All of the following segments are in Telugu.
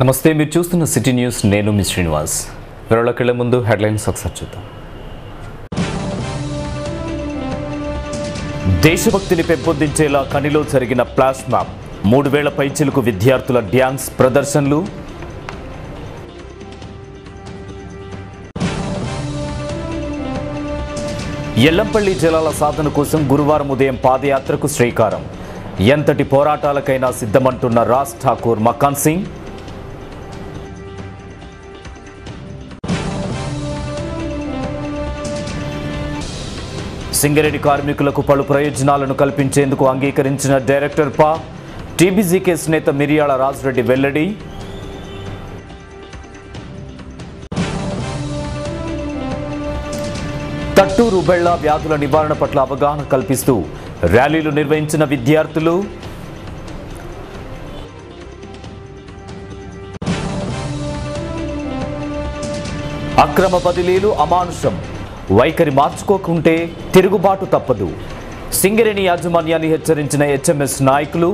నమస్తే మీరు చూస్తున్న సిటీ న్యూస్ నేను మీ శ్రీనివాస్ వివరాలకెళ్లే ముందు హెడ్లైన్స్ ఒకసారి చూద్దాం దేశభక్తిని పెంపొందించేలా కనిలో జరిగిన ఫ్లాష్ మ్యాప్ మూడు వేల పైచిలుకు విద్యార్థుల డ్యాన్స్ ప్రదర్శనలు ఎల్లంపల్లి జలాల సాధన కోసం గురువారం ఉదయం పాదయాత్రకు శ్రీకారం ఎంతటి పోరాటాలకైనా సిద్ధమంటున్న రాజ్ ఠాకూర్ మకాన్ సింగ్ సింగరేణి కార్మికులకు పలు ప్రయోజనాలను కల్పించేందుకు అంగీకరించిన డైరెక్టర్ పా టీబీజీ కేసు నేత మిరియాల రాజరెడ్డి వెల్లడి తట్టు రుబెళ్ల వ్యాధుల నివారణ పట్ల అవగాహన కల్పిస్తూ ర్యాలీలు నిర్వహించిన విద్యార్థులు అక్రమ బదిలీలు అమానుషం వైఖరి మార్చుకోకుంటే తిరుగుబాటు తప్పదు సింగరేణి యాజమాన్యాన్ని హెచ్చరించిన హెచ్ఎంఎస్ నాయకులు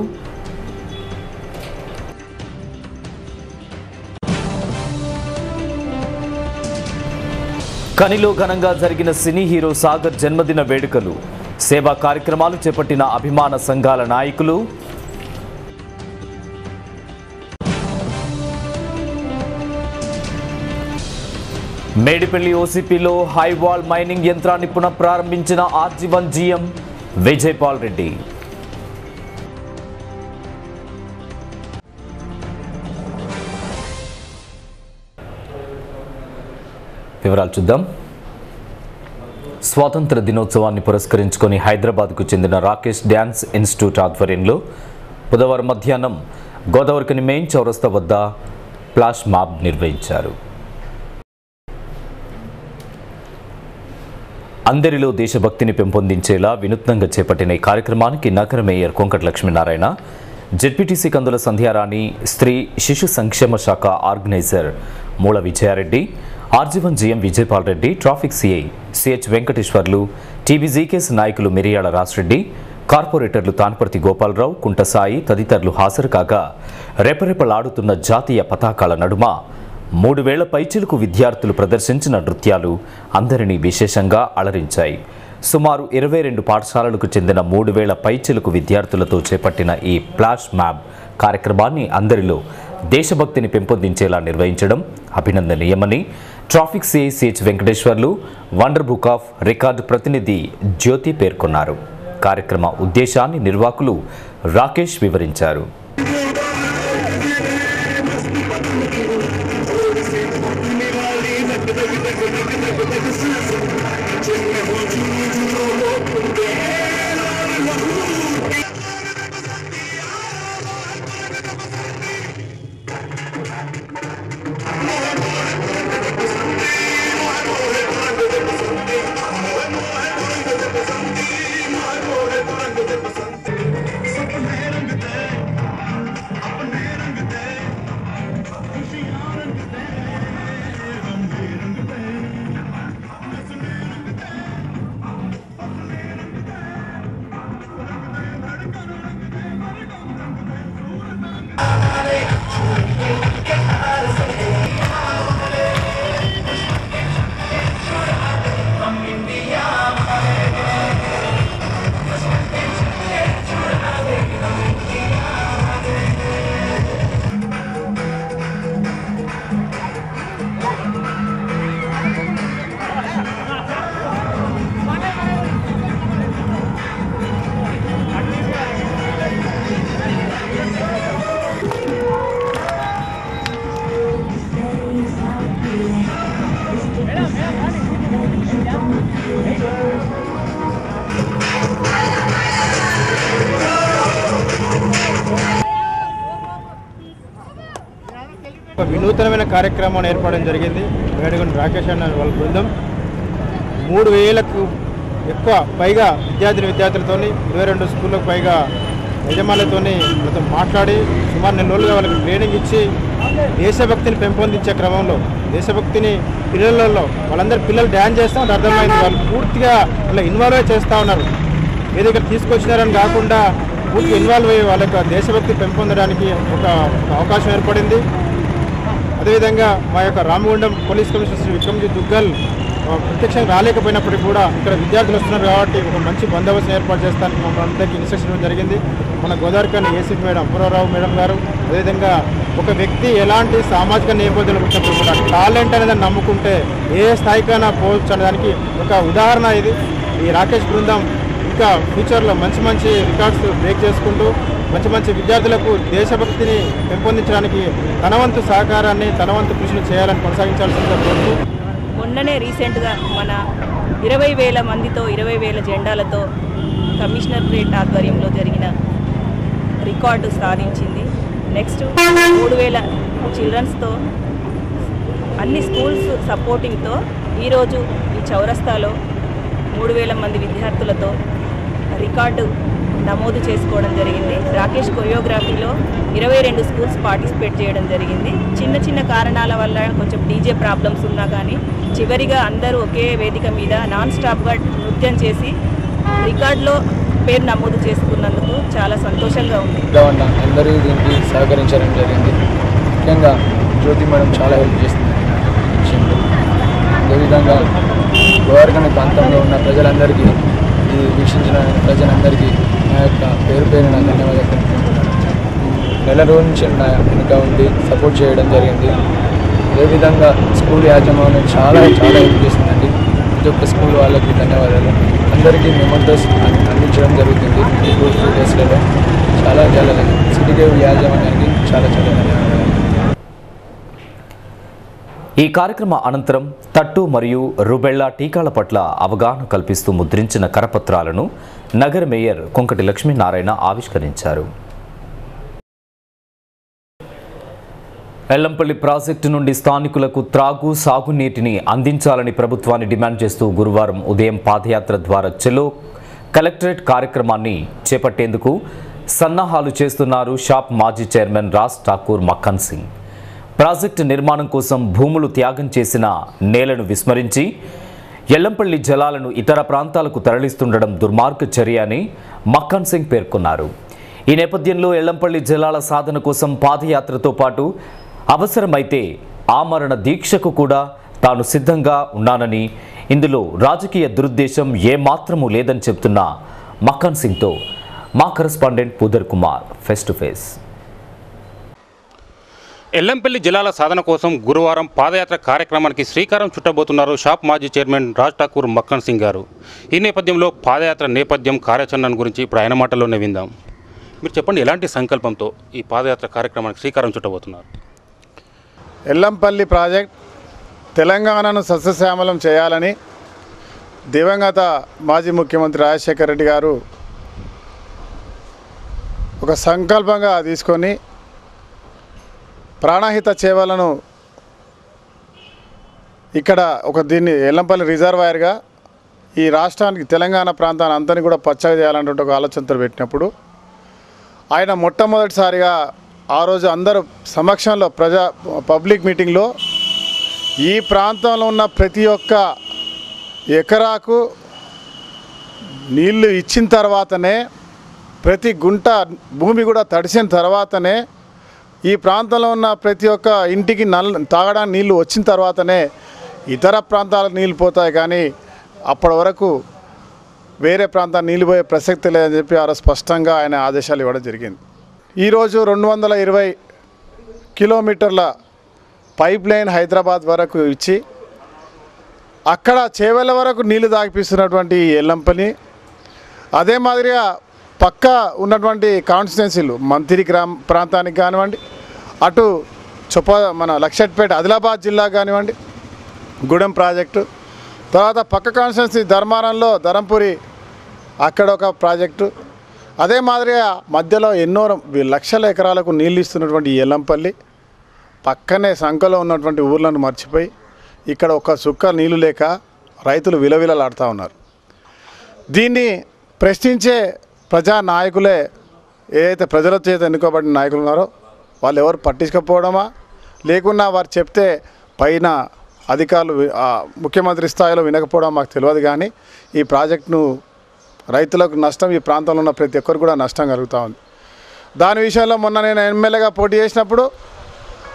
కనిలో ఘనంగా జరిగిన సినీ హీరో సాగర్ జన్మదిన వేడుకలు సేవా కార్యక్రమాలు చేపట్టిన అభిమాన సంఘాల నాయకులు మేడిపల్లి ఓసీపీలో హైవాల్ మైనింగ్ యంత్రాన్ని పునః ప్రారంభించిన ఆర్జీవన్ జీఎం విజయపాల్ రెడ్డి వివరాలు చూద్దాం స్వాతంత్ర దినోత్సవాన్ని పురస్కరించుకొని హైదరాబాద్కు చెందిన రాకేష్ డ్యాన్స్ ఇన్స్టిట్యూట్ ఆధ్వర్యంలో బుధవారం మధ్యాహ్నం గోదావరికని మెయిన్ చౌరస్తా వద్ద ఫ్లాష్ మాబ్ నిర్వహించారు అందరిలో దేశభక్తిని పెంపొందించేలా వినూత్నంగా చేపట్టిన ఈ కార్యక్రమానికి నగర మేయర్ కొంకట లక్ష్మీనారాయణ జెడ్పీటీసీ కందుల సంధ్యారాణి స్త్రీ శిశు సంక్షేమ శాఖ organiser Moola Vijayareddy R G one GM Vijaypal Reddy traffic CI CH Venkateswarlu TBGKS నాయకులు మిరియాల రాసిరెడ్డి కార్పొరేటర్లు తాన్పర్తి గోపాలరావు కుంటసాయి తదితరులు హాజరు కాగా రెపరెపలాడుతున్న జాతీయ పతాకాల నడుమ మూడు వేల పైచిలకు విద్యార్థులు ప్రదర్శించిన నృత్యాలు అందరినీ విశేషంగా అలరించాయి సుమారు ఇరవై రెండు పాఠశాలలకు చెందిన మూడు వేల పైచిలకు విద్యార్థులతో చేపట్టిన ఈ ఫ్లాష్ మ్యాప్ కార్యక్రమాన్ని అందరిలో దేశభక్తిని పెంపొందించేలా నిర్వహించడం అభినందనీయమని traffic CI CH Venkateswarlu Wonder Book of Record ప్రతినిధి జ్యోతి పేర్కొన్నారు కార్యక్రమ ఉద్దేశాన్ని నిర్వాహకులు రాకేష్ వివరించారు ఒక వినూతనమైన కార్యక్రమం ఏర్పడడం జరిగింది వేడుకొని రాకేష్ అన్న వాళ్ళ బృందం మూడు వేలకు ఎక్కువ పైగా విద్యార్థిని విద్యార్థులతో ఇరవై రెండు స్కూళ్ళకు పైగా యజమానులతో వాళ్ళతో మాట్లాడి సుమారు నెల రోజులుగా వాళ్ళకి ట్రైనింగ్ ఇచ్చి దేశభక్తిని పెంపొందించే క్రమంలో దేశభక్తిని పిల్లలలో వాళ్ళందరూ పిల్లలు డ్యాన్స్ చేస్తూ ఉంటే అర్థమైంది వాళ్ళు పూర్తిగా ఇలా ఇన్వాల్వ్ చేస్తూ ఉన్నారు ఏ దగ్గర తీసుకొచ్చినారని కాకుండా పూర్తిగా ఇన్వాల్వ్ అయ్యి వాళ్ళ యొక్క దేశభక్తి పెంపొందడానికి ఒక ఒక అవకాశం ఏర్పడింది అదేవిధంగా మా యొక్క రామగుండం పోలీస్ కమిషనర్ శ్రీ విక్రమ్జీ దుగ్గల్ ఆ, ప్రత్యక్షంగా రాలేకపోయినప్పటికీ కూడా ఇక్కడ విద్యార్థులు వస్తున్నారు కాబట్టి ఒక మంచి బందోబస్తు ఏర్పాటు చేస్తానికి మమ్మల్ని అందరికీ ఇన్స్ట్రక్షన్ ఇవ్వడం జరిగింది మన Godavarikhani ACP madam Apoorvarao madam గారు అదేవిధంగా ఒక వ్యక్తి ఎలాంటి సామాజిక నేపథ్యంలో వచ్చినప్పుడు కూడా టాలెంట్ అనేది నమ్ముకుంటే ఏ స్థాయికైనా పోవచ్చు అనే దానికి ఒక ఉదాహరణ ఇది ఈ రాకేష్ బృందం ఇంకా ఫ్యూచర్లో మంచి మంచి రికార్డ్స్ బ్రేక్ చేసుకుంటూ మంచి మంచి విద్యార్థులకు దేశభక్తిని పెంపొందించడానికి తన వంతు సహకారాన్ని తన వంతు కృషిని చేయాలని కొనసాగించాల్సిందిగా కోరుతూ మొన్ననే రీసెంట్గా మన ఇరవై వేల మందితో ఇరవై వేల జెండాలతో కమిషనరేట్ ఆధ్వర్యంలో జరిగిన రికార్డు సాధించింది నెక్స్ట్ మూడు వేల చిల్డ్రన్స్తో అన్ని స్కూల్స్ సపోర్టింగ్తో ఈరోజు ఈ చౌరస్తాలో మూడు వేల మంది విద్యార్థులతో రికార్డు నమోదు చేసుకోవడం జరిగింది రాకేష్ కొరియోగ్రఫీలో ఇరవై రెండు స్కూల్స్ పార్టిసిపేట్ చేయడం జరిగింది చిన్న చిన్న కారణాల వల్ల కొంచెం డీజే ప్రాబ్లమ్స్ ఉన్నా కానీ చివరిగా అందరూ ఒకే వేదిక మీద నాన్ స్టాప్గా నృత్యం చేసి రికార్డులో పేరు నమోదు చేసుకున్నందుకు చాలా సంతోషంగా ఉంది వల్ల అందరూ దీనికి సహకరించడం జరిగింది ముఖ్యంగా జ్యోతి మేడం చాలా హెల్ప్ చేస్తుంది ఈ విషయంలో అదేవిధంగా గోవర్గని ప్రాంతంలో ఉన్న ప్రజలందరికీ ఇది వీక్షించిన ప్రజలందరికీ నా యొక్క పేరు పేరున ధన్యవాదాలు తెలుపుకుంటున్నాను నెల రోజు నుంచి నా వెనుక ఉండి సపోర్ట్ చేయడం జరిగింది అదేవిధంగా స్కూల్ యాజమాన్యం చాలా చాలా హెల్ప్ చేసిందండి ప్రతి ఒక్క స్కూల్ వాళ్ళకి ధన్యవాదాలు అందరికీ మెమంటోస్ అందించడం జరుగుతుంది ఈ టూ త్రీ డేస్లలో చాలా చాలా సిటీగేవ్ యాజమాన్యానికి చాలా చాలా ధన్యవాదాలు ఈ కార్యక్రమ అనంతరం తట్టు మరియు రుబెళ్లా టీకాల పట్ల అవగాహన కల్పిస్తూ ముద్రించిన కరపత్రాలను నగర మేయర్ కొంకటి లక్ష్మీనారాయణ ఆవిష్కరించారు ఎల్లంపల్లి ప్రాజెక్టు నుండి స్థానికులకు త్రాగు సాగునీటిని అందించాలని ప్రభుత్వాన్ని డిమాండ్ చేస్తూ గురువారం ఉదయం పాదయాత్ర ద్వారా చెలో కలెక్టరేట్ కార్యక్రమాన్ని చేపట్టేందుకు సన్నాహాలు చేస్తున్నారు షాప్ మాజీ చైర్మన్ రాజ్ ఠాకూర్ మక్కన్ సింగ్ ప్రాజెక్టు నిర్మాణం కోసం భూములు త్యాగం చేసిన నేలను విస్మరించి ఎల్లంపల్లి జలాలను ఇతర ప్రాంతాలకు తరలిస్తుండడం దుర్మార్గ చర్య అని మక్కన్ సింగ్ పేర్కొన్నారు ఈ నేపథ్యంలో ఎల్లంపల్లి జలాల సాధన కోసం పాదయాత్రతో పాటు అవసరమైతే ఆమరణ దీక్షకు కూడా తాను సిద్ధంగా ఉన్నానని ఇందులో రాజకీయ దురుద్దేశం ఏమాత్రమూ లేదని చెప్తున్న మక్కన్ సింగ్తో మా correspondent Pudar Kumar face to face Yellampalli జిల్లాల సాధన కోసం గురువారం పాదయాత్ర కార్యక్రమానికి శ్రీకారం చుట్టబోతున్నారు షాప్ మాజీ చైర్మన్ రాజ్ ఠాకూర్ మక్కన్ సింగ్ గారు ఈ నేపథ్యంలో పాదయాత్ర నేపథ్యం కార్యాచరణ గురించి ఇప్పుడు ఆయన మాటల్లోనే విందాం మీరు చెప్పండి ఎలాంటి సంకల్పంతో ఈ పాదయాత్ర కార్యక్రమానికి శ్రీకారం చుట్టబోతున్నారు ఎల్లంపల్లి ప్రాజెక్ట్ తెలంగాణను సస్యశ్యామలం చేయాలని దివంగత మాజీ ముఖ్యమంత్రి రాజశేఖర రెడ్డి గారు ఒక సంకల్పంగా తీసుకొని ప్రాణహిత చేవలను ఇక్కడ ఒక దీన్ని ఎల్లంపల్లి రిజర్వాయర్గా ఈ రాష్ట్రానికి తెలంగాణ ప్రాంతాన్ని అంతని కూడా పచ్చగా చేయాలంటే ఒక ఆలోచనతో పెట్టినప్పుడు ఆయన మొట్టమొదటిసారిగా ఆ రోజు అందరూ సమక్షంలో ప్రజా పబ్లిక్ మీటింగ్లో ఈ ప్రాంతంలో ఉన్న ప్రతి ఒక్క ఎకరాకు నీళ్లు ఇచ్చిన తర్వాతనే ప్రతి గుంట భూమి కూడా తడిసిన తర్వాతనే ఈ ప్రాంతంలో ఉన్న ప్రతి ఒక్క ఇంటికి నల్ తాగడానికి నీళ్లు వచ్చిన తర్వాతనే ఇతర ప్రాంతాలకు నీళ్ళు పోతాయి కానీ అప్పటి వరకు వేరే ప్రాంతానికి నీళ్ళు పోయే ప్రసక్తి లేదని చెప్పి ఆ రోజు స్పష్టంగా ఆయన ఆదేశాలు ఇవ్వడం జరిగింది ఈరోజు రెండు వందల ఇరవై కిలోమీటర్ల పైప్ లైన్ హైదరాబాద్ వరకు ఇచ్చి అక్కడ చేవెళ్ళ వరకు నీళ్లు తాగిపిస్తున్నటువంటి ఈ ఎల్లంపల్లి అదే మాదిరిగా పక్క ఉన్నటువంటి కాన్స్టిట్యున్సీలు మంతిరి గ్రామ ప్రాంతానికి కానివ్వండి అటు చొప్ప మన లక్షట్పేట ఆదిలాబాద్ జిల్లా కానివ్వండి గూడెం ప్రాజెక్టు తర్వాత పక్క కాన్స్టిట్యున్సీ ధర్మారంలో ధరంపురి అక్కడ ఒక ప్రాజెక్టు అదే మాదిరిగా మధ్యలో ఎన్నో లక్షల ఎకరాలకు నీళ్ళు ఇస్తున్నటువంటి ఈ ఎల్లంపల్లి పక్కనే సంఖలో ఉన్నటువంటి ఊర్లను మర్చిపోయి ఇక్కడ ఒక చుక్క నీళ్లు లేక రైతులు విలవిలలాడుతూ ఉన్నారు దీన్ని ప్రశ్నించే ప్రజా నాయకులే ఏదైతే ప్రజల చేత ఎన్నుకోబడిన నాయకులు ఉన్నారో వాళ్ళు ఎవరు పట్టించుకపోవడమా లేకున్నా వారు చెప్తే పైన అధికారులు వి- ఆ ముఖ్యమంత్రి స్థాయిలో వినకపోవడం మాకు తెలియదు కానీ ఈ ప్రాజెక్టును రైతులకు నష్టం ఈ ప్రాంతంలో ఉన్న ప్రతి ఒక్కరు కూడా నష్టం కలుగుతూ ఉంది దాని విషయంలో మొన్న నేను ఎమ్మెల్యేగా పోటీ చేసినప్పుడు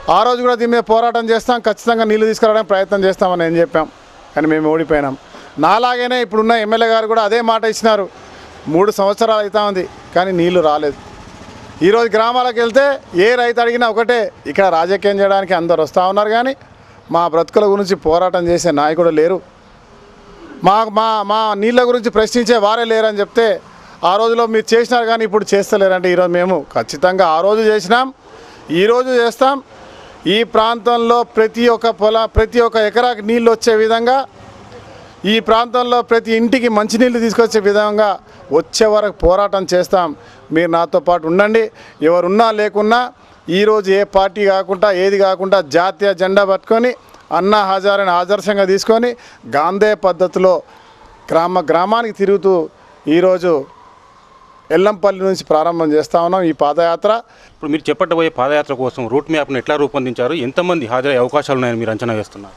ఆ రోజు కూడా దీని మీద పోరాటం చేస్తాం ఖచ్చితంగా నీళ్లు తీసుకురావడానికి ప్రయత్నం చేస్తామని ఏం చెప్పాం కానీ మేము ఓడిపోయినాం నాలాగనే ఇప్పుడున్న ఎమ్మెల్యే గారు కూడా అదే మాట ఇచ్చినారు మూడు సంవత్సరాలు అవుతా ఉంది కానీ నీళ్లు రాలేదు ఈరోజు గ్రామాలకు వెళ్తే ఏ రైతు అడిగినా ఒకటే ఇక్కడ రాజకీయం చేయడానికి అందరు వస్తూ ఉన్నారు కానీ మా బ్రతుకుల గురించి పోరాటం చేసే నాయకుడు లేరు మా మా మా నీళ్ళ గురించి ప్రశ్నించే వారే లేరని చెప్తే ఆ రోజులో మీరు చేసినారు కానీ ఇప్పుడు చేస్తలేరంటే ఈరోజు మేము ఖచ్చితంగా ఆ రోజు చేసినాం ఈరోజు చేస్తాం ఈ ప్రాంతంలో ప్రతి ఒక్క పొల ప్రతి ఒక్క ఎకరాకి నీళ్ళు వచ్చే విధంగా ఈ ప్రాంతంలో ప్రతి ఇంటికి మంచినీళ్ళు తీసుకొచ్చే విధంగా వచ్చే వరకు పోరాటం చేస్తాం మీరు నాతో పాటు ఉండండి ఎవరున్నా లేకున్నా ఈరోజు ఏ పార్టీ కాకుండా ఏది కాకుండా జాతీయ జెండా పట్టుకొని అన్నా హజారని ఆదర్శంగా తీసుకొని గాంధే పద్ధతిలో గ్రామ గ్రామానికి తిరుగుతూ ఈరోజు ఎల్లంపల్లి నుంచి ప్రారంభం చేస్తా ఉన్నాం ఈ పాదయాత్ర ఇప్పుడు మీరు చెప్పబోయే పాదయాత్ర కోసం రూట్ మ్యాప్ను ఎట్లా రూపొందించారు ఎంతమంది హాజరయ్యే అవకాశాలు ఉన్నాయని మీరు అంచనా వేస్తున్నారు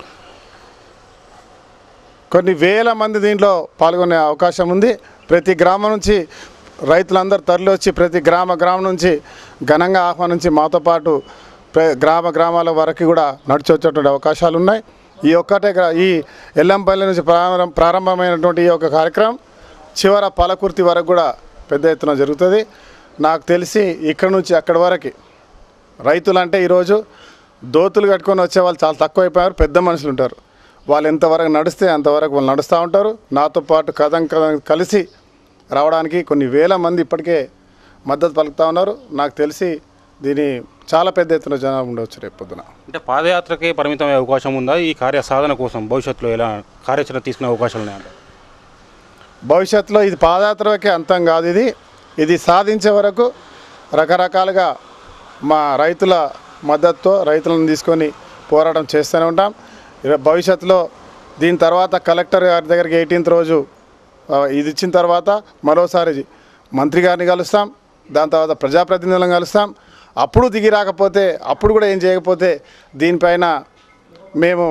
కొన్ని వేల మంది దీంట్లో పాల్గొనే అవకాశం ఉంది ప్రతి గ్రామం నుంచి రైతులందరూ తరలి వచ్చి ప్రతి గ్రామ గ్రామం నుంచి ఘనంగా ఆహ్వానించి మాతో పాటు ప్ర- గ్రామ గ్రామాల వరకు కూడా నడిచి వచ్చేటువంటి అవకాశాలు ఉన్నాయి ఈ ఒక్కటే గ్రా- ఈ ఎల్లంపల్లి నుంచి ప్రారంభం ప్రారంభమైనటువంటి ఈ యొక్క కార్యక్రమం చివర పాలకుర్తి వరకు కూడా పెద్ద ఎత్తున జరుగుతుంది నాకు తెలిసి ఇక్కడ నుంచి అక్కడి వరకు రైతులు అంటే ఈరోజు దోతులు కట్టుకొని వచ్చే వాళ్ళు చాలా తక్కువ అయిపోయారు పెద్ద మనుషులు ఉంటారు వాళ్ళు ఎంతవరకు నడిస్తే అంతవరకు వాళ్ళు నడుస్తూ ఉంటారు నాతో పాటు కథం కథం కలిసి రావడానికి కొన్ని వేల మంది ఇప్పటికే మద్దతు పలుకుతూ ఉన్నారు నాకు తెలిసి దీని చాలా పెద్ద ఎత్తున జనం ఉండవచ్చు రేపు పొద్దున అంటే పాదయాత్రకే పరిమితమయ్యే అవకాశం ఉందా ఈ కార్య సాధన కోసం భవిష్యత్తులో ఎలా కార్యాచరణ తీసుకునే అవకాశాలు ఉన్నాయంట భవిష్యత్తులో ఇది పాదయాత్రకే అంతం కాదు ఇది ఇది సాధించే వరకు రకరకాలుగా మా రైతుల మద్దతుతో రైతులను తీసుకొని పోరాటం చేస్తూనే ఉంటాం ఇక భవిష్యత్తులో దీని తర్వాత కలెక్టర్ గారి దగ్గరికి ఎయిటీన్త్ రోజు ఆ, ఇది ఇచ్చిన తర్వాత మరోసారి మంత్రి గారిని కలుస్తాం దాని తర్వాత ప్రజాప్రతినిధులను కలుస్తాం అప్పుడు దిగి రాకపోతే అప్పుడు కూడా ఏం చేయకపోతే దీనిపైన మేము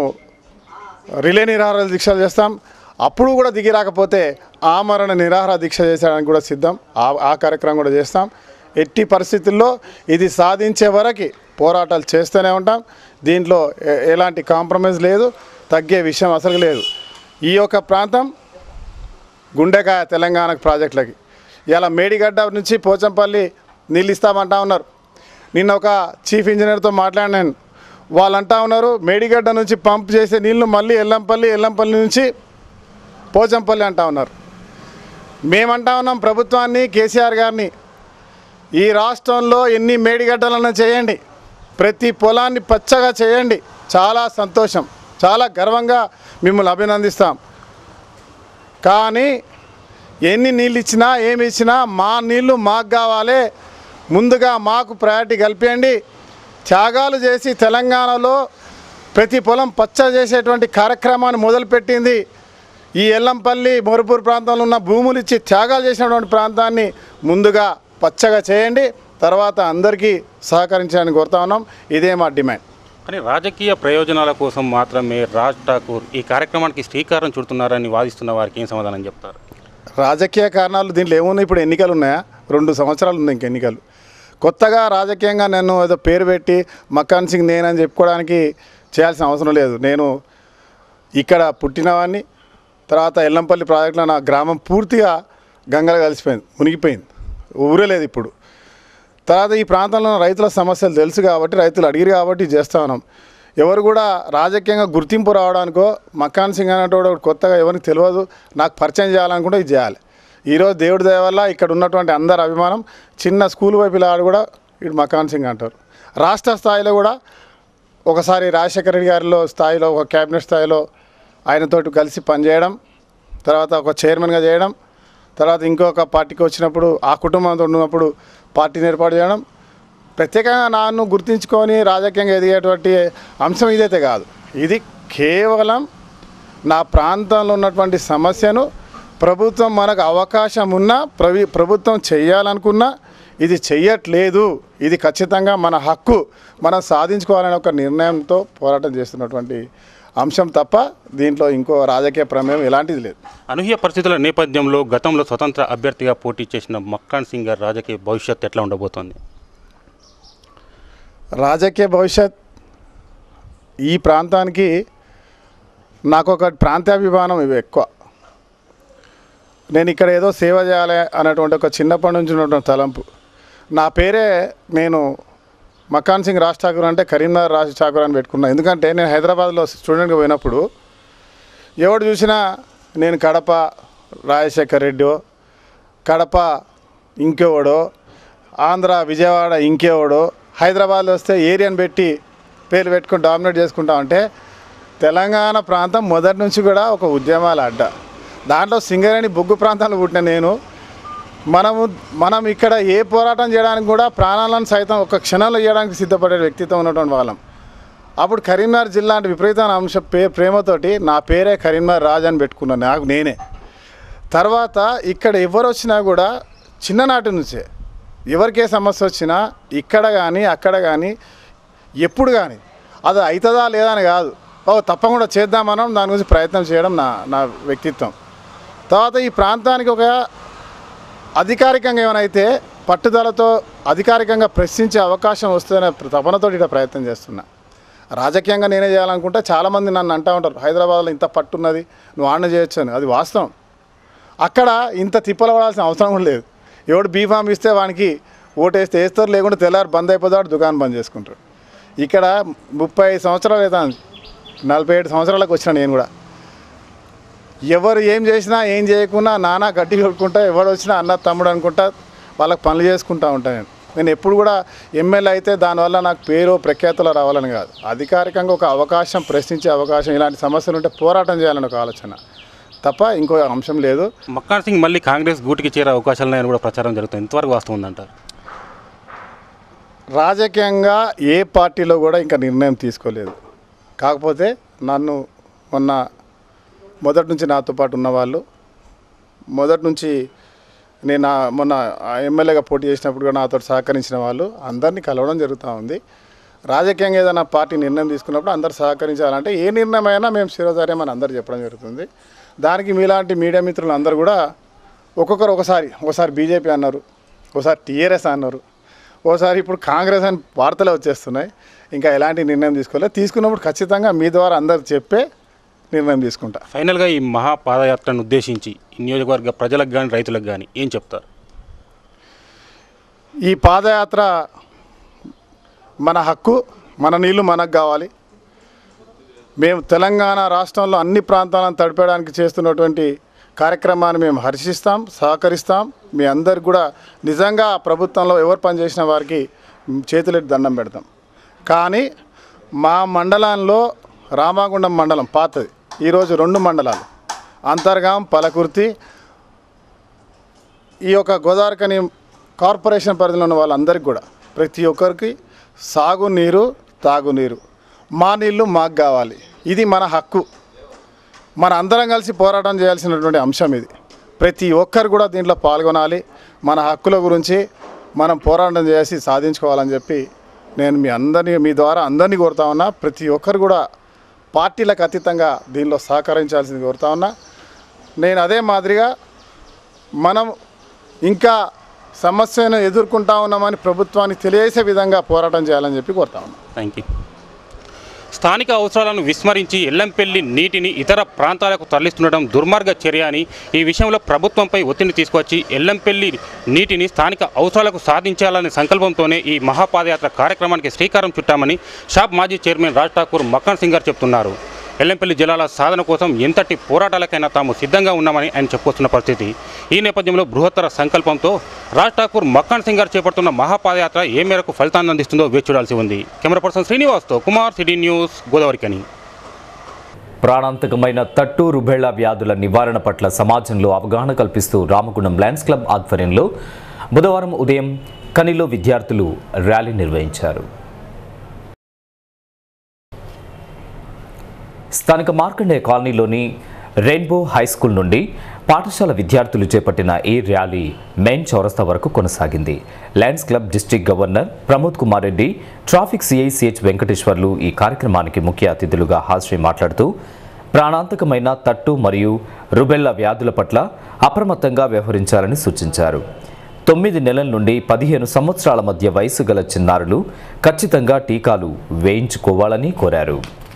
రిలే నిరాహార దీక్షలు చేస్తాం అప్పుడు కూడా దిగి రాకపోతే ఆమరణ నిరాహార దీక్ష చేసేయడానికి కూడా సిద్ధం ఆ ఆ కార్యక్రమం కూడా చేస్తాం ఎట్టి పరిస్థితుల్లో ఇది సాధించే వరకు పోరాటాలు చేస్తూనే ఉంటాం దీంట్లో ఎ- ఎలాంటి కాంప్రమైజ్ లేదు తగ్గే విషయం అసలు లేదు ఈ యొక్క ప్రాంతం గుండెకాయ తెలంగాణ ప్రాజెక్టులకి ఇలా మేడిగడ్డ నుంచి పోచంపల్లి నీళ్ళు ఇస్తామంటా ఉన్నారు నిన్న ఒక చీఫ్ ఇంజనీర్తో మాట్లాడినాను వాళ్ళు అంటా ఉన్నారు మేడిగడ్డ నుంచి పంప్ చేసే నీళ్లు మళ్ళీ ఎల్లంపల్లి ఎల్లంపల్లి నుంచి పోచంపల్లి అంటా ఉన్నారు మేమంటా ఉన్నాం ప్రభుత్వాన్ని కేసీఆర్ గారిని ఈ రాష్ట్రంలో ఎన్ని మేడిగడ్డలన్నా చేయండి ప్రతి పొలాన్ని పచ్చగా చేయండి చాలా సంతోషం చాలా గర్వంగా మిమ్మల్ని అభినందిస్తాం కానీ ఎన్ని నీళ్ళు ఇచ్చినా ఏమి ఇచ్చినా మా నీళ్లు మాకు కావాలి ముందుగా మాకు ప్రయారిటీ కల్పించండి త్యాగాలు చేసి తెలంగాణలో ప్రతి పొలం పచ్చ చేసేటువంటి కార్యక్రమాన్ని మొదలుపెట్టింది ఈ ఎల్లంపల్లి మొరపూర్ ప్రాంతంలో ఉన్న భూములు ఇచ్చి త్యాగాలు చేసినటువంటి ప్రాంతాన్ని ముందుగా పచ్చగా చేయండి తర్వాత అందరికీ సహకరించాలని కోరుతా ఉన్నాం ఇదే మా డిమాండ్ కానీ రాజకీయ ప్రయోజనాల కోసం మాత్రమే రాజ్ ఠాకూర్ ఈ కార్యక్రమానికి శ్రీకారం చుడుతున్నారని వాదిస్తున్న వారికి ఏం సమాధానం చెప్తారు రాజకీయ కారణాలు దీంట్లో ఏమున్నాయి ఇప్పుడు ఎన్నికలు ఉన్నాయా రెండు సంవత్సరాలు ఉంది ఇంక ఎన్నికలు కొత్తగా రాజకీయంగా నేను ఏదో పేరు పెట్టి మకాన్ సింగ్ నేనని చెప్పుకోవడానికి చేయాల్సిన అవసరం లేదు నేను ఇక్కడ పుట్టినవాడిని తర్వాత ఎల్లంపల్లి ప్రాజెక్టులో నా గ్రామం పూర్తిగా గంగలు కలిసిపోయింది మునిగిపోయింది ఊరే లేదు ఇప్పుడు తర్వాత ఈ ప్రాంతంలో ఉన్న రైతుల సమస్యలు తెలుసు కాబట్టి రైతులు అడిగిరు కాబట్టి ఇది చేస్తా ఉన్నాం ఎవరు కూడా రాజకీయంగా గుర్తింపు రావడానికో మకాన్ సింగ్ అనేటోడు ఒకడు కొత్తగా ఎవరికి తెలియదు నాకు పరిచయం చేయాలనుకుంటే ఇది చేయాలి ఈరోజు దేవుడి దయ వల్ల ఇక్కడ ఉన్నటువంటి అందరి అభిమానం చిన్న స్కూల్ వైపు పిల్లవాడు కూడా ఇటు మకాన్ సింగ్ అంటారు రాష్ట్ర స్థాయిలో కూడా ఒకసారి రాజశేఖర రెడ్డి గారిలో స్థాయిలో ఒక క్యాబినెట్ స్థాయిలో ఆయనతోటి కలిసి పనిచేయడం తర్వాత ఒక చైర్మన్గా చేయడం తర్వాత ఇంకొక పార్టీకి వచ్చినప్పుడు ఆ కుటుంబంతో ఉన్నప్పుడు పార్టీని ఏర్పాటు చేయడం ప్రత్యేకంగా నన్ను గుర్తించుకొని రాజకీయంగా ఎదిగేటువంటి అంశం ఇదైతే కాదు ఇది కేవలం నా ప్రాంతంలో ఉన్నటువంటి సమస్యను ప్రభుత్వం మనకు అవకాశం ఉన్నా ప్రవి ప్రభుత్వం చేయాలనుకున్నా ఇది చెయ్యట్లేదు ఇది ఖచ్చితంగా మన హక్కు మనం సాధించుకోవాలనే ఒక నిర్ణయంతో పోరాటం చేస్తున్నటువంటి అంశం తప్ప దీంట్లో ఇంకో రాజకీయ ప్రమేయం ఎలాంటిది లేదు అనూహ్య పరిస్థితుల నేపథ్యంలో గతంలో స్వతంత్ర అభ్యర్థిగా పోటీ చేసిన మక్కాన్ సింగ్ గారి రాజకీయ భవిష్యత్ ఎట్లా ఉండబోతోంది రాజకీయ భవిష్యత్ ఈ ప్రాంతానికి నాకు ఒక ప్రాంతాభిమానం ఇవి ఎక్కువ నేను ఇక్కడ ఏదో సేవ చేయాలి అన్నటువంటి ఒక చిన్నప్పటి నుంచి ఉన్నటువంటి తలంపు నా పేరే నేను మకాన్ సింగ్ రాజ్ ఠాకూర్ అంటే కరీంనగర్ రాజ్ ఠాకూర్ అని పెట్టుకున్నా ఎందుకంటే నేను హైదరాబాద్లో స్టూడెంట్గా పోయినప్పుడు ఎవడు చూసినా నేను కడప రాజశేఖర్ రెడ్డో కడప ఇంకెవడో ఆంధ్ర విజయవాడ ఇంకెవడో హైదరాబాద్లో వస్తే ఏరియాని పెట్టి పేర్లు పెట్టుకుని డామినేట్ చేసుకుంటా ఉంటే తెలంగాణ ప్రాంతం మొదటి నుంచి కూడా ఒక ఉద్యమాల అడ్డ దాంట్లో సింగరేణి బొగ్గు ప్రాంతాలు పుట్టిన నేను మనము మనం ఇక్కడ ఏ పోరాటం చేయడానికి కూడా ప్రాణాలను సైతం ఒక క్షణంలో చేయడానికి సిద్ధపడే వ్యక్తిత్వం ఉన్నటువంటి వాళ్ళం అప్పుడు కరీంనగర్ జిల్లా అంటే విపరీతమైన అంశం పే ప్రేమతోటి నా పేరే కరీంనగర్ రాజ్ అని పెట్టుకున్నాను నాకు నేనే తర్వాత ఇక్కడ ఎవరు వచ్చినా కూడా చిన్ననాటి నుంచే ఎవరికే సమస్య వచ్చినా ఇక్కడ కానీ అక్కడ కానీ ఎప్పుడు కానీ అది అవుతుందా లేదా అని కాదు ఓ తప్పకుండా చేద్దామనం దాని గురించి ప్రయత్నం చేయడం నా నా వ్యక్తిత్వం తర్వాత ఈ ప్రాంతానికి ఒక అధికారికంగా ఏమైనా పట్టుదలతో అధికారికంగా ప్రశ్నించే అవకాశం వస్తుందనే తపనతో ఇట్లా ప్రయత్నం చేస్తున్నా రాజకీయంగా నేనే చేయాలనుకుంటే చాలామంది నన్ను అంటూ ఉంటారు హైదరాబాద్లో ఇంత పట్టున్నది నువ్వు ఆడిన చేయొచ్చు అని అది వాస్తవం అక్కడ ఇంత తిప్పలు పడాల్సిన అవసరం కూడా లేదు ఎవడు బీఫామ్ ఇస్తే వానికి ఓటేస్తే వేస్తారు లేకుంటే తెల్లారి బంద్ అయిపోతాడు దుకాణం బంద్ చేసుకుంటాడు ఇక్కడ ముప్పై ఐదు సంవత్సరాలు అవుతుంది నలభై ఏడు సంవత్సరాలకు వచ్చిన నేను కూడా ఎవరు ఏం చేసినా ఏం చేయకున్నా నానా గడ్డి కొట్టుకుంటా ఎవడు వచ్చినా అన్న తమ్ముడు అనుకుంటా వాళ్ళకి పనులు చేసుకుంటా ఉంటాను నేను నేను ఎప్పుడు కూడా ఎమ్మెల్యే అయితే దానివల్ల నాకు పేరు ప్రఖ్యాతులు రావాలని కాదు అధికారికంగా ఒక అవకాశం ప్రశ్నించే అవకాశం ఇలాంటి సమస్యలు ఉంటే పోరాటం చేయాలని ఒక ఆలోచన తప్ప ఇంకో అంశం లేదు మక్కాన్ సింగ్ మళ్ళీ కాంగ్రెస్ గూటికి చేరే అవకాశాలు ఉన్నాయని కూడా ప్రచారం జరుగుతుంది ఎంతవరకు వాస్తవం ఉందంటారు రాజకీయంగా ఏ పార్టీలో కూడా ఇంకా నిర్ణయం తీసుకోలేదు కాకపోతే నన్ను మొన్న మొదటి నుంచి నాతో పాటు ఉన్నవాళ్ళు మొదటి నుంచి నేను ఆ మొన్న ఆ ఎమ్మెల్యేగా పోటీ చేసినప్పుడు కూడా నాతో సహకరించిన వాళ్ళు అందరినీ కలవడం జరుగుతూ ఉంది రాజకీయంగా ఏదైనా పార్టీ నిర్ణయం తీసుకున్నప్పుడు అందరు సహకరించాలంటే ఏ నిర్ణయం అయినా మేము శిరోధార్యం అందరూ చెప్పడం జరుగుతుంది దానికి మీలాంటి మీడియా మిత్రులు అందరూ కూడా ఒక్కొక్కరు ఒకసారి ఒకసారి బీజేపీ అన్నారు ఒకసారి టీఆర్ఎస్ అన్నారు ఓసారి ఇప్పుడు కాంగ్రెస్ అని వార్తలే వచ్చేస్తున్నాయి ఇంకా ఎలాంటి నిర్ణయం తీసుకోలేదు తీసుకున్నప్పుడు ఖచ్చితంగా మీ ద్వారా అందరు చెప్పే నిర్ణయం తీసుకుంటా ఫైనల్గా ఈ మహా పాదయాత్రను ఉద్దేశించి ఈ నియోజకవర్గ ప్రజలకు కానీ రైతులకు కానీ ఏం చెప్తారు ఈ పాదయాత్ర మన హక్కు మన నీళ్లు మనకు కావాలి మేము తెలంగాణ రాష్ట్రంలో అన్ని ప్రాంతాలను తడిపేయడానికి చేస్తున్నటువంటి కార్యక్రమాన్ని మేము హర్షిస్తాం సహకరిస్తాం మీ అందరికి కూడా నిజంగా ఆ ప్రభుత్వంలో ఎవరు పనిచేసిన వారికి చేతులెట్టి దండం పెడతాం కానీ మా మండలంలో రామాగుండం మండలం పాతది ఈరోజు రెండు మండలాలు అంతర్గాం పలకుర్తి ఈ యొక్క గోదావరికని కార్పొరేషన్ పరిధిలో ఉన్న వాళ్ళందరికీ కూడా ప్రతి ఒక్కరికి సాగునీరు తాగునీరు మా నీళ్ళు మాకు కావాలి ఇది మన హక్కు మన అందరం కలిసి పోరాటం చేయాల్సినటువంటి అంశం ఇది ప్రతి ఒక్కరు కూడా దీంట్లో పాల్గొనాలి మన హక్కుల గురించి మనం పోరాటం చేసి సాధించుకోవాలని చెప్పి నేను మీ అందరినీ మీ ద్వారా అందరినీ కోరుతా ఉన్నా ప్రతి ఒక్కరు కూడా పార్టీలకు అతీతంగా దీనిలో సహకరించాల్సింది కోరుతా ఉన్నా నేను అదే మాదిరిగా మనం ఇంకా సమస్యను ఎదుర్కొంటా ఉన్నామని ప్రభుత్వానికి తెలియజేసే విధంగా పోరాటం చేయాలని చెప్పి కోరుతా ఉన్నాం థ్యాంక్ యూ స్థానిక అవసరాలను విస్మరించి ఎల్లంపల్లి నీటిని ఇతర ప్రాంతాలకు తరలిస్తుండడం దుర్మార్గ చర్య అని ఈ విషయంలో ప్రభుత్వంపై ఒత్తిడి తీసుకొచ్చి ఎల్లంపల్లి నీటిని స్థానిక అవసరాలకు సాధించాలనే సంకల్పంతోనే ఈ మహాపాదయాత్ర కార్యక్రమానికి శ్రీకారం చుట్టామని షాప్ మాజీ చైర్మన్ రాజ్ ఠాకూర్ మక్కన్ సింగ్ గారు చెప్తున్నారు ఎల్లంపల్లి జిల్లాల సాధన కోసం ఎంతటి పోరాటాలకైనా తాము సిద్ధంగా ఉన్నామని ఆయన చెప్పుకొస్తున్న పరిస్థితి ఈ నేపథ్యంలో బృహత్తర సంకల్పంతో రాజ్ ఠాకూర్ మక్కన్ సింగ్ గారు చేపడుతున్న మహాపాదయాత్ర ఏ మేరకు ఫలితాన్ని అందిస్తుందో వేచి చూడాల్సి ఉంది కెమెరా పర్సన్ శ్రీనివాస్తో కుమార్ సిటీ న్యూస్ గోదావరికని ప్రాణాంతకమైన తట్టు రుబెళ్లా వ్యాధుల నివారణ పట్ల సమాజంలో అవగాహన కల్పిస్తూ రామగుండం లయన్స్ క్లబ్ ఆధ్వర్యంలో బుధవారం ఉదయం కనిలో విద్యార్థులు ర్యాలీ నిర్వహించారు స్థానిక మార్కండేయ కాలనీలోని రెయిన్బో హై స్కూల్ నుండి పాఠశాల విద్యార్థులు చేపట్టిన ఈ ర్యాలీ మెయిన్ చౌరస్తా వరకు కొనసాగింది Lions Club district governor Pramod Kumar Reddy traffic CI CH Venkateswarlu ఈ కార్యక్రమానికి ముఖ్య అతిథులుగా హాజరై మాట్లాడుతూ ప్రాణాంతకమైన తట్టు మరియు రుబెల్లా వ్యాధుల పట్ల అప్రమత్తంగా వ్యవహరించాలని సూచించారు తొమ్మిది నెలల నుండి పదిహేను సంవత్సరాల మధ్య వయసు గల చిన్నారులు ఖచ్చితంగా టీకాలు వేయించుకోవాలని కోరారు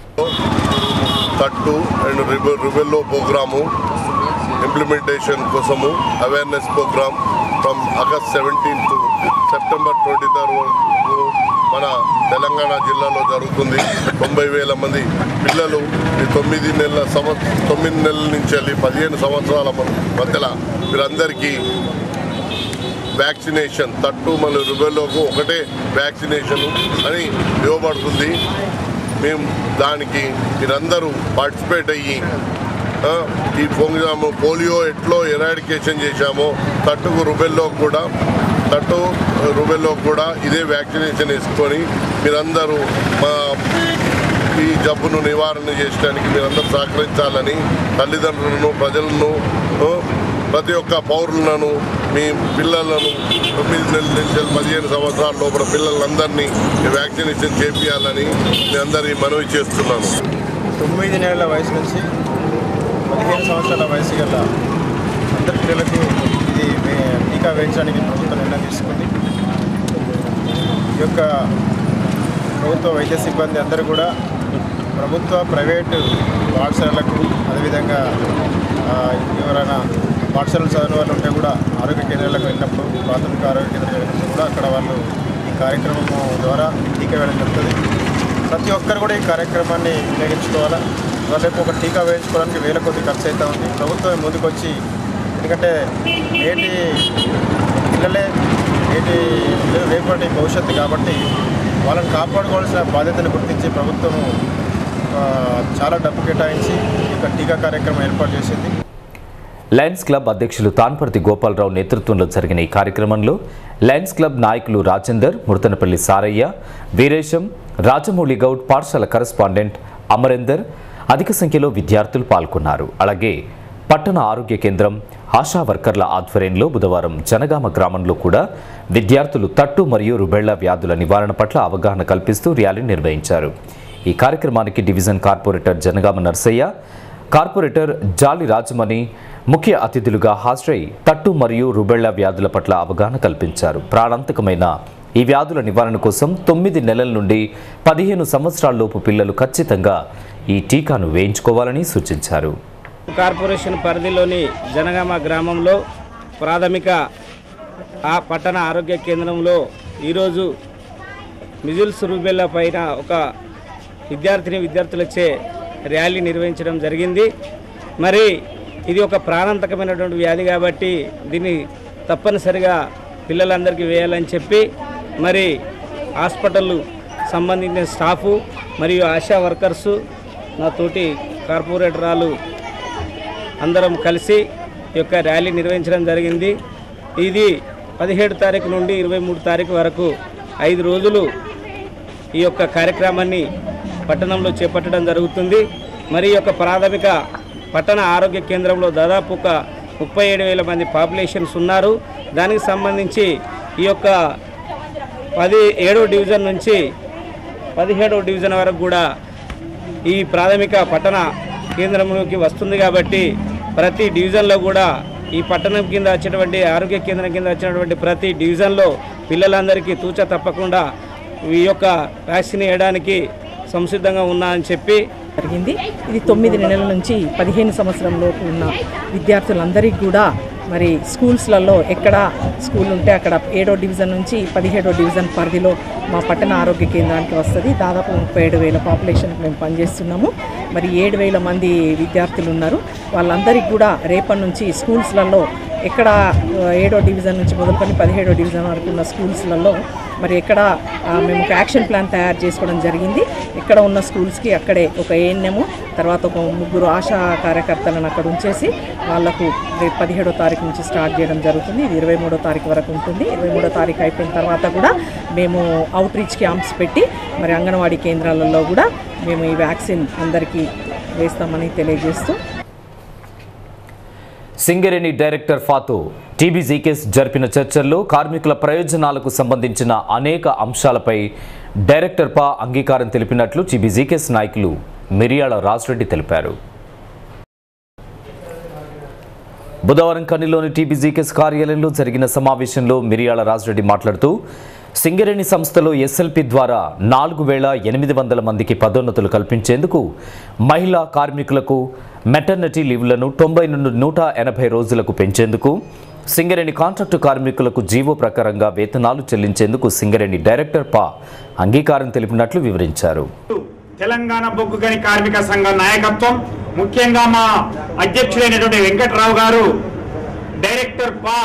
తట్టు అండ్ రిబె రిబెల్లో ప్రోగ్రాము ఇంప్లిమెంటేషన్ కోసము awareness programme from August seventeen to September twenty third వరకు మన తెలంగాణ జిల్లాలో జరుగుతుంది తొంభై వేల మంది పిల్లలు ఈ తొమ్మిది నెలల సంవత్స తొమ్మిది నెలల నుంచి వెళ్ళి పదిహేను సంవత్సరాల మధ్యలో వీరందరికీ వ్యాక్సినేషన్ తట్టు మరియు రుబెల్లోకు ఒకటే వ్యాక్సినేషన్ అని ఇవ్వబడుతుంది మేము దానికి మీరందరూ పార్టిసిపేట్ అయ్యి ఆ, ఈ ప్రోగ్రాము పోలియో ఎట్లో ఎరాడికేషన్ చేశామో తట్టుకు రుబెల్లో కూడా తట్టు రుబెల్లో కూడా ఇదే వ్యాక్సినేషన్ వేసుకొని మీరందరూ మా ఈ జబ్బును నివారణ చేయడానికి మీరందరూ సహకరించాలని తల్లిదండ్రులను ప్రజలను ఆ, ప్రతి ఒక్క పౌరులను మీ పిల్లలను తొమ్మిది నెలల నుంచి పదిహేను సంవత్సరాల లోపల పిల్లలందరినీ ఈ వ్యాక్సినేషన్ చేపించాలని మీ అందరి మనవి చేస్తున్నాను తొమ్మిది నెలల వయసు నుంచి పదిహేను సంవత్సరాల వయసు గల అందరి పిల్లలకు ఇది వే- టీకా వేయించడానికి ప్రభుత్వం నిర్ణయం తీసుకుంది ఈ యొక్క ప్రభుత్వ వైద్య సిబ్బంది అందరూ కూడా ప్రభుత్వ ప్రైవేటు పాఠశాలలకు అదేవిధంగా ఆ, ఎవరైనా పాఠశాలలు చదివిన వాళ్ళు ఉంటే కూడా ఆరోగ్య కేంద్రాలకు వెళ్ళినప్పుడు ప్రాథమిక ఆరోగ్య కేంద్రాలకు వెళ్ళినప్పుడు కూడా అక్కడ వాళ్ళు ఈ కార్యక్రమం ద్వారా టీకా వేయడం జరుగుతుంది ప్రతి ఒక్కరు కూడా ఈ కార్యక్రమాన్ని వినియోగించుకోవాలా వాళ్ళకి ఒక టీకా వేయించుకోవడానికి వేల కొద్ది ఖర్చు అవుతా ఉంది ప్రభుత్వం ముందుకొచ్చి ఎందుకంటే నేటి పిల్లలే నేటి పిల్లలు రేపటి భవిష్యత్తు కాబట్టి వాళ్ళని కాపాడుకోవాల్సిన బాధ్యతను గుర్తించి ప్రభుత్వము ఆ, చాలా డబ్బు కేటాయించి ఈ యొక్క టీకా కార్యక్రమం ఏర్పాటు చేసింది లయన్స్ క్లబ్ అధ్యక్షులు తాన్పర్తి గోపాలరావు నేతృత్వంలో జరిగిన ఈ కార్యక్రమంలో లయన్స్ క్లబ్ నాయకులు రాజేందర్ ముడతనపల్లి సారయ్య వీరేశం రాజమౌళి గౌడ్ పాఠశాల కరస్పాండెంట్ అమరేందర్ అధిక సంఖ్యలో విద్యార్థులు పాల్గొన్నారు అలాగే పట్టణ ఆరోగ్య కేంద్రం ఆశా వర్కర్ల ఆధ్వర్యంలో బుధవారం జనగామ గ్రామంలో కూడా విద్యార్థులు తట్టు మరియు రుబెళ్లా వ్యాధుల నివారణ పట్ల అవగాహన కల్పిస్తూ ర్యాలీ నిర్వహించారు ఈ కార్యక్రమానికి division corporator Janagama Narsaiah corporator Jali Rajamani ముఖ్య అతిథులుగా హాజరై తట్టు మరియు రుబెళ్లా వ్యాధుల పట్ల అవగాహన కల్పించారు ప్రాణాంతకమైన ఈ వ్యాధుల నివారణ కోసం తొమ్మిది నెలల నుండి పదిహేను సంవత్సరాలలోపు పిల్లలు ఖచ్చితంగా ఈ టీకాను వేయించుకోవాలని సూచించారు కార్పొరేషన్ పరిధిలోని జనగామ గ్రామంలో ప్రాథమిక ఆ పట్టణ ఆరోగ్య కేంద్రంలో ఈరోజు మిజిల్స్ రూబెల్లా పైన ఒక విద్యార్థిని విద్యార్థులచే ర్యాలీ నిర్వహించడం జరిగింది మరి ఇది ఒక ప్రాణాంతకమైనటువంటి వ్యాధి కాబట్టి దీన్ని తప్పనిసరిగా పిల్లలందరికీ వేయాలని చెప్పి మరి హాస్పిటల్ సంబంధించిన స్టాఫు మరియు ఆశా వర్కర్సు నా తోటి కార్పొరేటరాలు అందరం కలిసి ఈ యొక్క ర్యాలీ నిర్వహించడం జరిగింది ఇది పదిహేడు తారీఖు నుండి ఇరవై మూడు తారీఖు వరకు ఐదు రోజులు ఈ యొక్క కార్యక్రమాన్ని పట్టణంలో చేపట్టడం జరుగుతుంది మరి ఈ యొక్క ప్రాథమిక పట్టణ ఆరోగ్య కేంద్రంలో దాదాపు ఒక ముప్పై ఏడు వేల మంది పాపులేషన్స్ ఉన్నారు దానికి సంబంధించి ఈ యొక్క పది ఏడో డివిజన్ నుంచి పదిహేడవ డివిజన్ వరకు కూడా ఈ ప్రాథమిక పట్టణ కేంద్రంలోకి వస్తుంది కాబట్టి ప్రతి డివిజన్లో కూడా ఈ పట్టణం కింద వచ్చేటువంటి ఆరోగ్య కేంద్రం కింద వచ్చినటువంటి ప్రతి డివిజన్లో పిల్లలందరికీ తూచ తప్పకుండా ఈ యొక్క వ్యాక్సిన్ వేయడానికి సంసిద్ధంగా ఉన్నా అని చెప్పి జరిగింది ఇది తొమ్మిది నెలల నుంచి పదిహేను సంవత్సరం లోపు ఉన్న విద్యార్థులందరికీ కూడా మరి స్కూల్స్లలో ఎక్కడ స్కూల్ ఉంటే అక్కడ ఏడో డివిజన్ నుంచి పదిహేడో డివిజన్ పరిధిలో మా పట్టణ ఆరోగ్య కేంద్రానికి వస్తుంది దాదాపు ముప్పై ఏడు వేల పాపులేషన్కి మేము పనిచేస్తున్నాము మరి ఏడు వేల మంది విద్యార్థులు ఉన్నారు వాళ్ళందరికీ కూడా రేపటి నుంచి స్కూల్స్లలో ఎక్కడ ఆ, ఏడో డివిజన్ నుంచి మొదలుకొని పదిహేడో డివిజన్ వరకు ఉన్న స్కూల్స్లలో మరి ఎక్కడ ఆ, మేము ఒక యాక్షన్ ప్లాన్ తయారు చేసుకోవడం జరిగింది ఎక్కడ ఉన్న స్కూల్స్కి అక్కడే ఒక ఏఎన్ఎము తర్వాత ఒక ముగ్గురు ఆశా కార్యకర్తలను అక్కడ ఉంచేసి వాళ్లకు రేపు పదిహేడో తారీఖు నుంచి స్టార్ట్ చేయడం జరుగుతుంది ఇది ఇరవై మూడో తారీఖు వరకు ఉంటుంది ఇరవై మూడో తారీఖు అయిపోయిన తర్వాత కూడా మేము అవుట్ రీచ్ క్యాంప్స్ పెట్టి మరి అంగన్వాడీ కేంద్రాలలో కూడా మేము ఈ వ్యాక్సిన్ అందరికీ వేస్తామని తెలియజేస్తూ సింగరేణి డైరెక్టర్ ఫాతో టీబీజీకేస్ జరిపిన చర్చల్లో కార్మికుల ప్రయోజనాలకు సంబంధించిన అనేక అంశాలపై డైరెక్టర్ పా అంగీకారం తెలిపినట్లు టీబీజీకేస్ నాయకులు మిరియాల రాజరెడ్డి తెలిపారు బుధవారం కనిలోని టీబీజీకేస్ కార్యాలయంలో జరిగిన సమావేశంలో మిరియాల రాజరెడ్డి మాట్లాడుతూ సింగరేణి సంస్థలో ఎస్ఎల్పి ద్వారా నాలుగు వేల ఎనిమిది వందల మందికి పదోన్నతులు కల్పించేందుకు మహిళా కార్మికులకు మెటర్నిటీ లీవ్లను తొంభై నుండి నూట ఎనభై రోజులకు పెంచేందుకు సింగరేణి కాంట్రాక్టు కార్మికులకు జీవో ప్రకారంగా వేతనాలు చెల్లించేందుకు సింగరేణి డైరెక్టర్ పా అంగీకారం తెలిపినట్లు వివరించారు తెలంగాణ బొగ్గు గని కార్మిక సంఘం నాయకత్వం ముఖ్యంగా మా అధ్యక్షుడైనటువంటి వెంకట్రావు గారు డైరెక్టర్ పా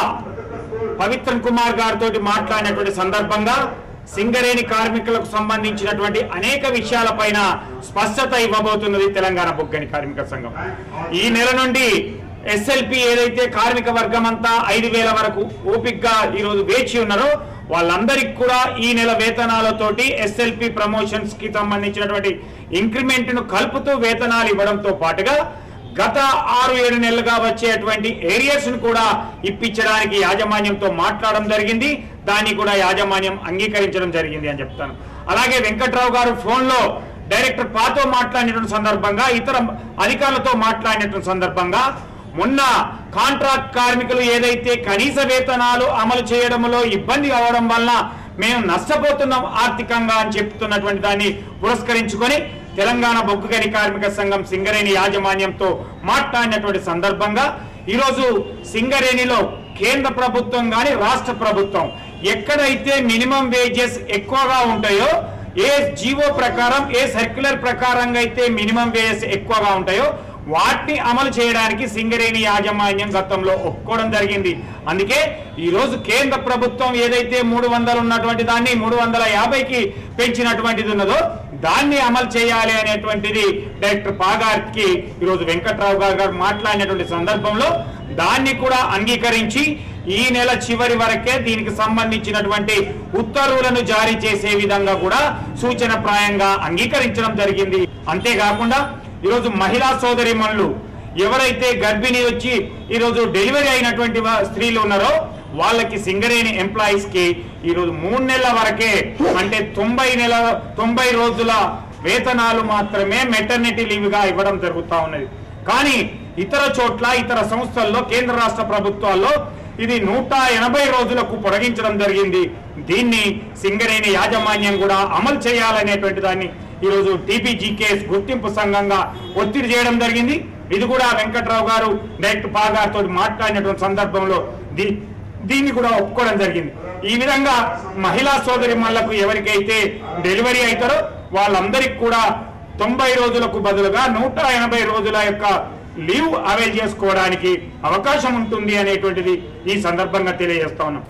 పవిత్రన్ కుమార్ గారితో మాట్లాడినటువంటి సందర్భంగా సింగరేణి కార్మికులకు సంబంధించినటువంటి అనేక విషయాలపైన స్పష్టత ఇవ్వబోతున్నది తెలంగాణ బొగ్గని కార్మిక సంఘం ఈ నెల నుండి ఎస్ఎల్పి ఏదైతే కార్మిక వర్గం అంతా ఐదు వేల వరకు ఓపిక్గా ఈరోజు వేచి ఉన్నారో వాళ్ళందరికీ కూడా ఈ నెల వేతనాలతోటి ఎస్ఎల్పి ప్రమోషన్స్ కి సంబంధించినటువంటి ఇంక్రిమెంట్ ను కలుపుతూ వేతనాలు ఇవ్వడంతో పాటుగా గత ఆరు ఏడు నెలలుగా వచ్చేటువంటి ఏరియాస్ ను కూడా ఇప్పించడానికి యాజమాన్యంతో మాట్లాడడం జరిగింది దాన్ని కూడా యాజమాన్యం అంగీకరించడం జరిగింది అని చెప్తాను అలాగే వెంకట్రావు గారు ఫోన్ లో డైరెక్టర్ పాతో మాట్లాడినటువంటి సందర్భంగా ఇతర అధికారులతో మాట్లాడినటువంటి సందర్భంగా మొన్న కాంట్రాక్ట్ కార్మికులు ఏదైతే కనీస వేతనాలు అమలు చేయడంలో ఇబ్బంది అవడం వల్ల మేము నష్టపోతున్నాం ఆర్థికంగా అని చెప్తున్నటువంటి దాన్ని పురస్కరించుకొని తెలంగాణ బొగ్గు గని కార్మిక సంఘం సింగరేణి యాజమాన్యంతో మాట్లాడినటువంటి సందర్భంగా ఈరోజు సింగరేణిలో కేంద్ర ప్రభుత్వం కానీ రాష్ట్ర ప్రభుత్వం ఎక్కడైతే మినిమం వేజెస్ ఎక్కువగా ఉంటాయో ఏ జీవో ప్రకారం ఏ సర్క్యులర్ ప్రకారంగా అయితే మినిమం వేజెస్ ఎక్కువగా ఉంటాయో వాటిని అమలు చేయడానికి సింగరేణి యాజమాన్యం గతంలో ఒప్పుకోవడం జరిగింది అందుకే ఈ రోజు కేంద్ర ప్రభుత్వం ఏదైతే మూడు వందలు ఉన్నటువంటి దాన్ని మూడు వందల యాభైకి పెంచినటువంటిది ఉన్నదో దాన్ని అమలు చేయాలి అనేటువంటిది డైరెక్టర్ పాగారికి ఈరోజు వెంకట్రావు గారు గారు మాట్లాడినటువంటి సందర్భంలో దాన్ని కూడా అంగీకరించి ఈ నెల చివరి వరకే దీనికి సంబంధించినటువంటి ఉత్తర్వులను జారీ చేసే విధంగా కూడా సూచన ప్రాయంగా అంగీకరించడం జరిగింది అంతేకాకుండా ఈరోజు మహిళా సోదరిమణులు ఎవరైతే గర్భిణీ వచ్చి ఈరోజు డెలివరీ అయినటువంటి వా- స్త్రీలు ఉన్నారో వాళ్ళకి సింగరేణి ఎంప్లాయీస్ కి ఈరోజు మూడు నెలల వరకే అంటే తొంభై నెల తొంభై రోజుల వేతనాలు మాత్రమే మెటర్నిటీ లీవ్ గా ఇవ్వడం జరుగుతా ఉన్నది కానీ ఇతర చోట్ల ఇతర సంస్థల్లో కేంద్ర రాష్ట్ర ప్రభుత్వాల్లో ఇది నూట ఎనభై రోజులకు పొడిగించడం జరిగింది దీన్ని సింగరేణి యాజమాన్యం కూడా అమలు చేయాలనేటువంటి దాన్ని ఈరోజు టీపీజీకేఎస్ గుర్తింపు సంఘంగా ఒత్తిడి చేయడం జరిగింది ఇది కూడా వెంకట్రావు గారు డైరెక్టర్ పా గారితో మాట్లాడినటువంటి సందర్భంలో దీ- దీన్ని కూడా ఒప్పుకోవడం జరిగింది ఈ విధంగా మహిళా సోదరి ఎవరికైతే డెలివరీ అవుతారో వాళ్ళందరికీ కూడా తొంభై రోజులకు బదులుగా నూట ఎనభై రోజుల యొక్క లీవ్ అవైల్ చేసుకోవడానికి అవకాశం ఉంటుంది అనేటువంటిది ఈ సందర్భంగా తెలియజేస్తా ఉన్నాం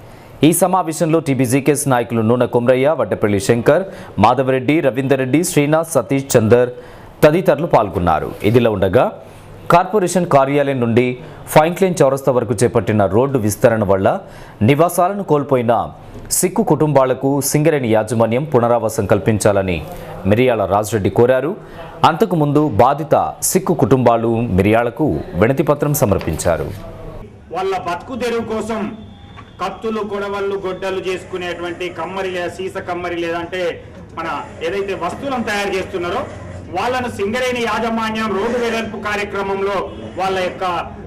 ఈ సమావేశంలో టీబీజీకేఎస్ నాయకులు నూనె కొమరయ్య వడ్డపల్లి శంకర్ మాధవరెడ్డి రవీందర్ రెడ్డి శ్రీనాథ్ సతీష్ చందర్ తదితరులు పాల్గొన్నారు ఇదిలా ఉండగా కార్పొరేషన్ కార్యాలయం నుండి ఫైన్క్లైన్ చౌరస్తా వరకు చేపట్టిన రోడ్డు విస్తరణ వల్ల నివాసాలను కోల్పోయిన సిక్కు కుటుంబాలకు సింగరేణి యాజమాన్యం పునరావాసం కల్పించాలని మిరియాల రాజరెడ్డి కోరారు అంతకుముందు బాధిత సిక్కు కుటుంబాలు మిరియాలకు వినతిపత్రం సమర్పించారు వాళ్ళ బతుకు తెరువు కోసం కత్తులు కొడవళ్ళు గొడ్డలు చేసుకునేటువంటి కమ్మరి లేదా సీస కమ్మరి లేదంటే మన ఏదైతే వస్తువులను తయారు చేస్తున్నారో వాళ్ళను సింగరేణి యాజమాన్యం రోడ్డు వెడల్పు కార్యక్రమంలో వాళ్ళ యొక్క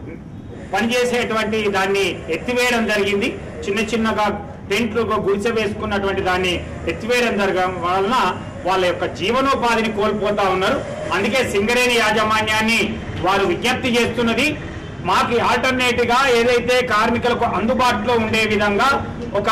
పనిచేసేటువంటి దాన్ని ఎత్తివేయడం జరిగింది చిన్న చిన్నగా టెంట్లు గుడిసె వేసుకున్నటువంటి దాన్ని ఎత్తివేయడం జరగడం వలన వాళ్ళ యొక్క జీవనోపాధిని కోల్పోతా ఉన్నారు అందుకే సింగరేణి యాజమాన్యాన్ని వారు విజ్ఞప్తి చేస్తున్నది మాకు ఆల్టర్నేట్ గా ఏదైతే కార్మికులకు అందుబాటులో ఉండే విధంగా ఒక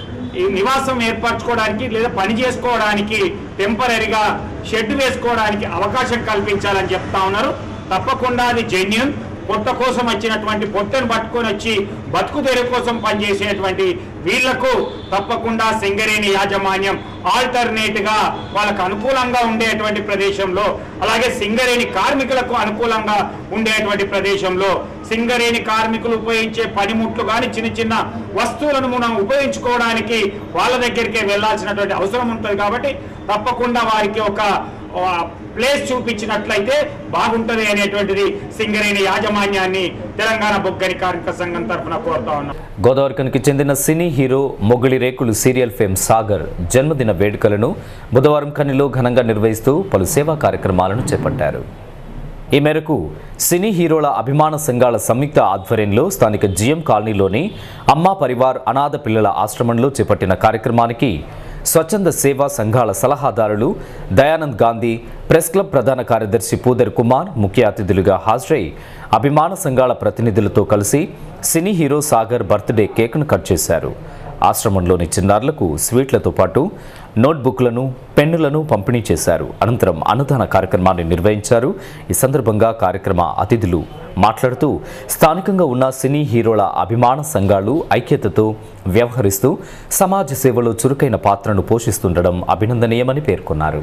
ఈ నివాసం ఏర్పరచుకోవడానికి లేదా పని చేసుకోవడానికి టెంపరీగా షెడ్ వేసుకోవడానికి అవకాశం కల్పించాలని చెప్తా ఉన్నారు తప్పకుండా అది జెన్యున్ పొట్ట కోసం వచ్చినటువంటి పొట్టను పట్టుకొని వచ్చి బతుకు తెరువు కోసం పనిచేసేటువంటి వీళ్లకు తప్పకుండా సింగరేణి యాజమాన్యం ఆల్టర్నేట్ గా వాళ్ళకు అనుకూలంగా ఉండేటువంటి ప్రదేశంలో అలాగే సింగరేణి కార్మికులకు అనుకూలంగా ఉండేటువంటి ప్రదేశంలో సింగరేణి కార్మికులు ఉపయోగించే పనిముట్లు కానీ చిన్న చిన్న వస్తువులను మనం ఉపయోగించుకోవడానికి వాళ్ళ దగ్గరికే వెళ్ళాల్సినటువంటి అవసరం ఉంటుంది కాబట్టి తప్పకుండా వారికి ఒక ఆ, ప్లేస్ చూపించినట్లయితే బాగుంటది అనేటువంటిది సింగరేణి యాజమాన్యాన్ని తెలంగాణ బొగ్గని కార్మిక సంఘం తరఫున కోరుతా ఉన్నాం గోదావరికనికి చెందిన సినీ హీరో మొగిలి రేకులు సీరియల్ ఫేమ్ సాగర్ జన్మదిన వేడుకలను బుధవారం కనిలో ఘనంగా నిర్వహిస్తూ పలు సేవా కార్యక్రమాలను చేపట్టారు ఈ మేరకు సినీ హీరోల అభిమాన సంఘాల సంయుక్త ఆధ్వర్యంలో స్థానిక జిఎం కాలనీలోని అమ్మా పరివార్ అనాథ పిల్లల ఆశ్రమంలో చేపట్టిన కార్యక్రమానికి స్వచ్ఛంద సేవా సంఘాల సలహాదారులు దయానంద్ గాంధీ ప్రెస్ క్లబ్ ప్రధాన కార్యదర్శి పూదర్ కుమార్ ముఖ్య అతిథులుగా హాజరై అభిమాన సంఘాల ప్రతినిధులతో కలిసి సినీ హీరో సాగర్ బర్త్డే కేక్ను కట్ చేశారు ఆశ్రమంలోని చిన్నారులకు స్వీట్లతో పాటు నోట్బుక్లను పెన్నులను పంపిణీ చేశారు అనంతరం అన్నదాన కార్యక్రమాన్ని నిర్వహించారు ఈ సందర్భంగా కార్యక్రమ అతిథులు మాట్లాడుతూ స్థానికంగా ఉన్న సినీ హీరోల అభిమాన సంఘాలు ఐక్యతతో వ్యవహరిస్తూ సమాజ సేవలో చురుకైన పాత్రను పోషిస్తుండడం అభినందనీయమని పేర్కొన్నారు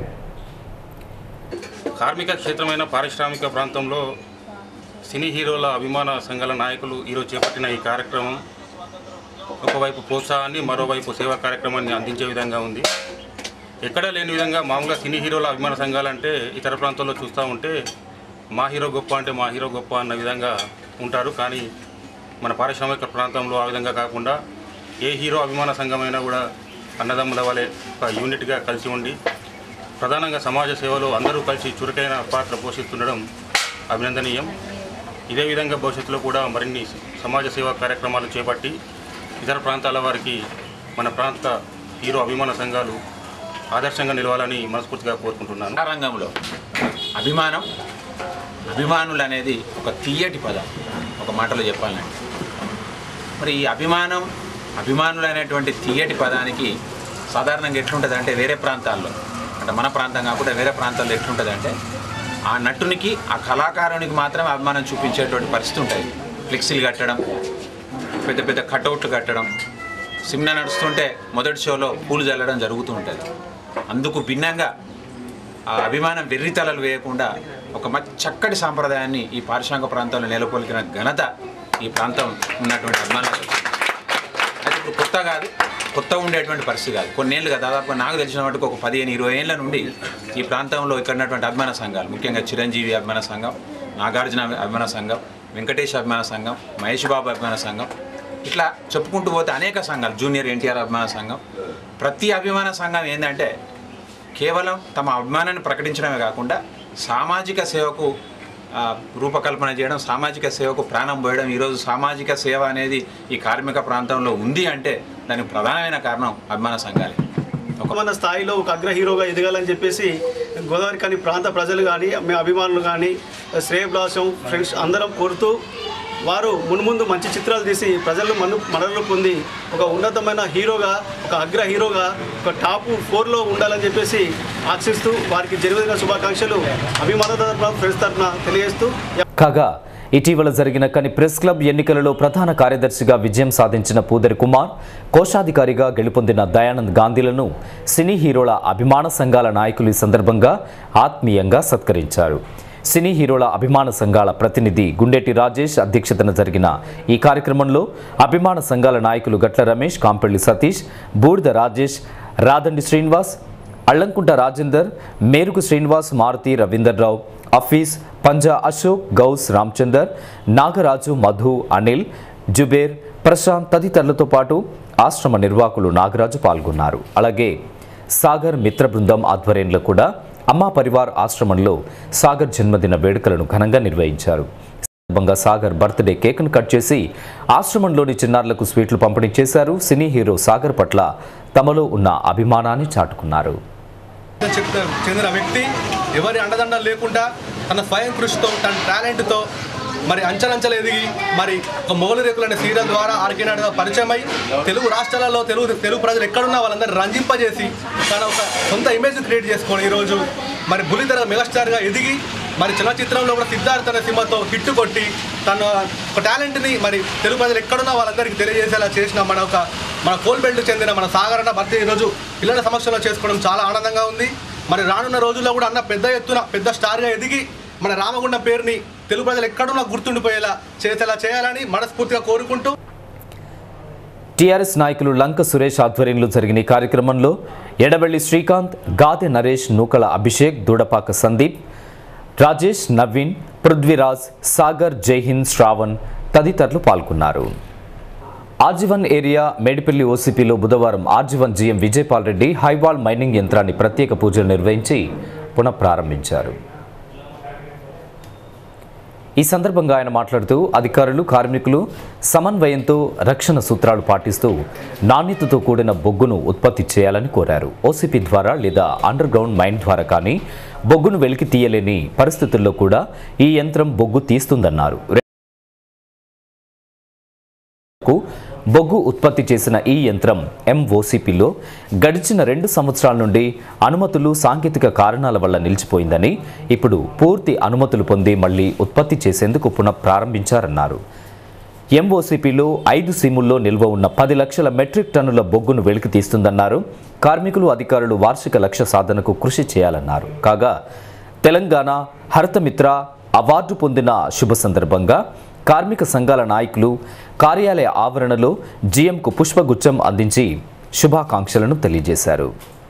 కార్మిక క్షేత్రమైన పారిశ్రామిక ప్రాంతంలో సినీ హీరోల అభిమాన సంఘాల నాయకులు ఈరోజు చేపట్టిన ఈ కార్యక్రమం ఒకవైపు ప్రోత్సాహాన్ని మరోవైపు సేవా కార్యక్రమాన్ని అందించే విధంగా ఉంది ఎక్కడా లేని విధంగా మామూలుగా సినీ హీరోల అభిమాన సంఘాలంటే ఇతర ప్రాంతాల్లో చూస్తూ ఉంటే మా హీరో గొప్ప అంటే మా హీరో గొప్ప అన్న విధంగా ఉంటారు కానీ మన పారిశ్రామిక ప్రాంతంలో ఆ విధంగా కాకుండా ఏ హీరో అభిమాన సంఘమైనా కూడా అన్నదమ్ముల వలె ఒక యూనిట్గా కలిసి ఉండి ప్రధానంగా సమాజ సేవలో అందరూ కలిసి చురుకైన పాత్ర పోషిస్తుండడం అభినందనీయం ఇదే విధంగా భవిష్యత్తులో కూడా మరిన్ని సమాజ సేవా కార్యక్రమాలు చేపట్టి ఇతర ప్రాంతాల వారికి మన ప్రాంత హీరో అభిమాన సంఘాలు ఆదర్శంగా నిలవాలని మనస్ఫూర్తిగా కోరుకుంటున్నాను ఆ రంగంలో అభిమానం అభిమానులు అనేది ఒక తీయటి పదం ఒక మాటలో చెప్పాలంటే మరి ఈ అభిమానం అభిమానులు అనేటువంటి తీయటి పదానికి సాధారణంగా ఎట్లుంటుంది అంటే వేరే ప్రాంతాల్లో అంటే మన ప్రాంతం కాకుండా వేరే ప్రాంతాల్లో ఎట్లుంటుంది అంటే ఆ నటునికి ఆ కళాకారునికి మాత్రమే అభిమానం చూపించేటువంటి పరిస్థితి ఉంటుంది ఫ్లెక్సీలు కట్టడం పెద్ద పెద్ద కటౌట్లు కట్టడం సినిమా నడుస్తుంటే మొదటి షోలో పూలు చల్లడం జరుగుతూ ఉంటుంది అందుకు భిన్నంగా ఆ అభిమానం వెర్రితలలు వేయకుండా ఒక మంచి చక్కటి సాంప్రదాయాన్ని ఈ పారిశ్రామిక ప్రాంతంలో నెలకొల్పిన ఘనత ఈ ప్రాంతం ఉన్నటువంటి అభిమానులకు వచ్చింది. అది ఇప్పుడు కొత్త కాదు కొత్త ఉండేటువంటి పరిస్థితి కాదు కొన్నేళ్ళుగా దాదాపు నాకు తెలిసిన మటుకు ఒక పదిహేను ఇరవై ఏళ్ళ నుండి ఈ ప్రాంతంలో ఇక్కడ ఉన్నటువంటి అభిమాన సంఘాలు ముఖ్యంగా చిరంజీవి అభిమాన సంఘం నాగార్జున అభిమాన సంఘం వెంకటేష్ అభిమాన సంఘం మహేష్ బాబు అభిమాన సంఘం ఇట్లా చెప్పుకుంటూ పోతే అనేక సంఘాలు జూనియర్ ఎన్టీఆర్ అభిమాన సంఘం ప్రతి అభిమాన సంఘం ఏంటంటే కేవలం తమ అభిమానాన్ని ప్రకటించడమే కాకుండా సామాజిక సేవకు ఆ, రూపకల్పన చేయడం సామాజిక సేవకు ప్రాణం పోయడం ఈరోజు సామాజిక సేవ అనేది ఈ కార్మిక ప్రాంతంలో ఉంది అంటే దానికి ప్రధానమైన కారణం అభిమాన సంఘాలే మన స్థాయిలో ఒక అగ్ర హీరోగా ఎదగాలని చెప్పేసి గోదావరి కానీ ప్రాంత ప్రజలు కానీ మీ అభిమానులు కానీ శ్రేయబ్లాసం ఫ్రెండ్స్ అందరం కోరుతూ వారు మున్ముందు మంచి చిత్రాలు తీసి ప్రజలను మను మనలో పొంది ఒక ఉన్నతమైన హీరోగా ఒక అగ్ర హీరోగా ఒక టాప్ ఫోర్లో ఉండాలని చెప్పేసి ఆశిస్తూ వారికి జన్మదిన శుభాకాంక్షలు అభిమాన తరఫున ఫ్రెండ్స్ తరఫున తెలియజేస్తూ కాగా ఇటీవల జరిగిన కని ప్రెస్ క్లబ్ ఎన్నికలలో ప్రధాన కార్యదర్శిగా విజయం సాధించిన పూదరి కుమార్ కోశాధికారిగా గెలుపొందిన దయానంద్ గాంధీలను సినీ హీరోల అభిమాన సంఘాల నాయకులు ఈ సందర్భంగా ఆత్మీయంగా సత్కరించారు సినీ హీరోల అభిమాన సంఘాల ప్రతినిధి గుండెటి రాజేష్ అధ్యక్షతన జరిగిన ఈ కార్యక్రమంలో అభిమాన సంఘాల నాయకులు గట్ల రమేష్ కాంపెల్లి సతీష్ బూడిద రాజేష్ రాదండి శ్రీనివాస్ అల్లంకుంట రాజేందర్ మేరుకు శ్రీనివాస్ మారుతి రవీందర్రావు అఫీస్ పంజా అశోక్ గౌస్ రామచందర్ నాగరాజు మధు అనిల్ జుబేర్ ప్రశాంత్ తదితరులతో పాటు ఆశ్రమ నిర్వాహకులు నాగరాజు పాల్గొన్నారు అలాగే సాగర్ మిత్ర బృందం ఆధ్వర్యంలో కూడా అమ్మా పరివార్ ఆశ్రమంలో సాగర్ జన్మదిన వేడుకలను ఘనంగా నిర్వహించారు ఈ సందర్భంగా సాగర్ బర్త్డే కేక్ను కట్ చేసి ఆశ్రమంలోని చిన్నారులకు స్వీట్లు పంపిణీ చేశారు సినీ హీరో సాగర్ పట్ల తమలో ఉన్న అభిమానాన్ని చాటుకున్నారు చెప్త- చెందిన వ్యక్తి ఎవరి అండదండలు లేకుండా తన స్వయం కృషితో తన టాలెంట్తో మరి అంచలంచలు ఎదిగి మరి ఒక మొగలు రేకులు అనే సీరియల్ ద్వారా ఆర్కినాడుగా పరిచయం అయి తెలుగు రాష్ట్రాలలో తెలుగు తెలుగు ప్రజలు ఎక్కడున్నా వాళ్ళందరినీ రంజింపజేసి తన ఒక సొంత ఇమేజ్ క్రియేట్ చేసుకొని ఈరోజు మరి బుల్లితెర మెగాస్టార్గా ఎదిగి మరి చలనచిత్రంలో కూడా సిద్ధార్థ అనే సినిమాతో హిట్ కొట్టి తన ఒక టాలెంట్ని మరి తెలుగు ప్రజలు ఎక్కడున్నా వాళ్ళందరికీ తెలియజేసేలా చేసిన మన ఒక మన కోల్బెల్ట్ చెందిన మన సాగరణ భర్తీ ఈరోజు పిల్లల సమక్షంలో చేసుకోవడం చాలా ఆనందంగా ఉంది మరి రానున్న రోజుల్లో కూడా అన్న పెద్ద ఎత్తున పెద్ద స్టార్గా ఎదిగి మన రామగుండం పేరుని తెలుగు ప్రజలు ఎక్కడున్నా గుర్తుండిపోయేలా చేసేలా చేయాలని మనస్ఫూర్తిగా కోరుకుంటూ టీఆర్ఎస్ నాయకులు లంక సురేష్ ఆధ్వర్యంలో జరిగిన ఈ కార్యక్రమంలో ఎడవెల్లి శ్రీకాంత్ గాదె నరేష్ నూకల అభిషేక్ దూడపాక సందీప్ రాజేష్ నవీన్ పృథ్వీరాజ్ సాగర్ జైహింద్ శ్రావణ్ తదితరులు పాల్గొన్నారు ఆర్జీవన్ ఏరియా మేడిపల్లి ఓసీపీలో బుధవారం R G one GM Vijaypal Reddy highwall mining యంత్రాన్ని ప్రత్యేక పూజలు నిర్వహించి పునఃప్రారంభించారు ఈ సందర్భంగా ఆయన మాట్లాడుతూ అధికారులు కార్మికులు సమన్వయంతో రక్షణ సూత్రాలు పాటిస్తూ నాణ్యతతో కూడిన బొగ్గును ఉత్పత్తి చేయాలని కోరారు ఓసీపీ ద్వారా లేదా అండర్ గ్రౌండ్ మైన్ ద్వారా కానీ బొగ్గును వెలికి తీయలేని పరిస్థితుల్లో కూడా ఈ యంత్రం బొగ్గు తీస్తుందన్నారు కు బొగ్గు ఉత్పత్తి చేసిన ఈ యంత్రం ఎంఓసిపిలో గడిచిన రెండు సంవత్సరాల నుండి అనుమతులు సాంకేతిక కారణాల వల్ల నిలిచిపోయిందని ఇప్పుడు పూర్తి అనుమతులు పొంది మళ్లీ ఉత్పత్తి చేసేందుకు పునః ప్రారంభించారన్నారు ఎంఓసిపిలో ఐదు సీముల్లో నిల్వ ఉన్న పది లక్షల మెట్రిక్ టన్నుల బొగ్గును వెలికి తీస్తుందన్నారు కార్మికులు అధికారులు వార్షిక లక్ష్య సాధనకు కృషి చేయాలన్నారు కాగా తెలంగాణ హరితమిత్ర అవార్డు పొందిన శుభ సందర్భంగా కార్మిక సంఘాల నాయకులు కార్యాలయ ఆవరణలో జీఎంకు పుష్పగుచ్చం అందించి శుభాకాంక్షలను తెలియజేశారు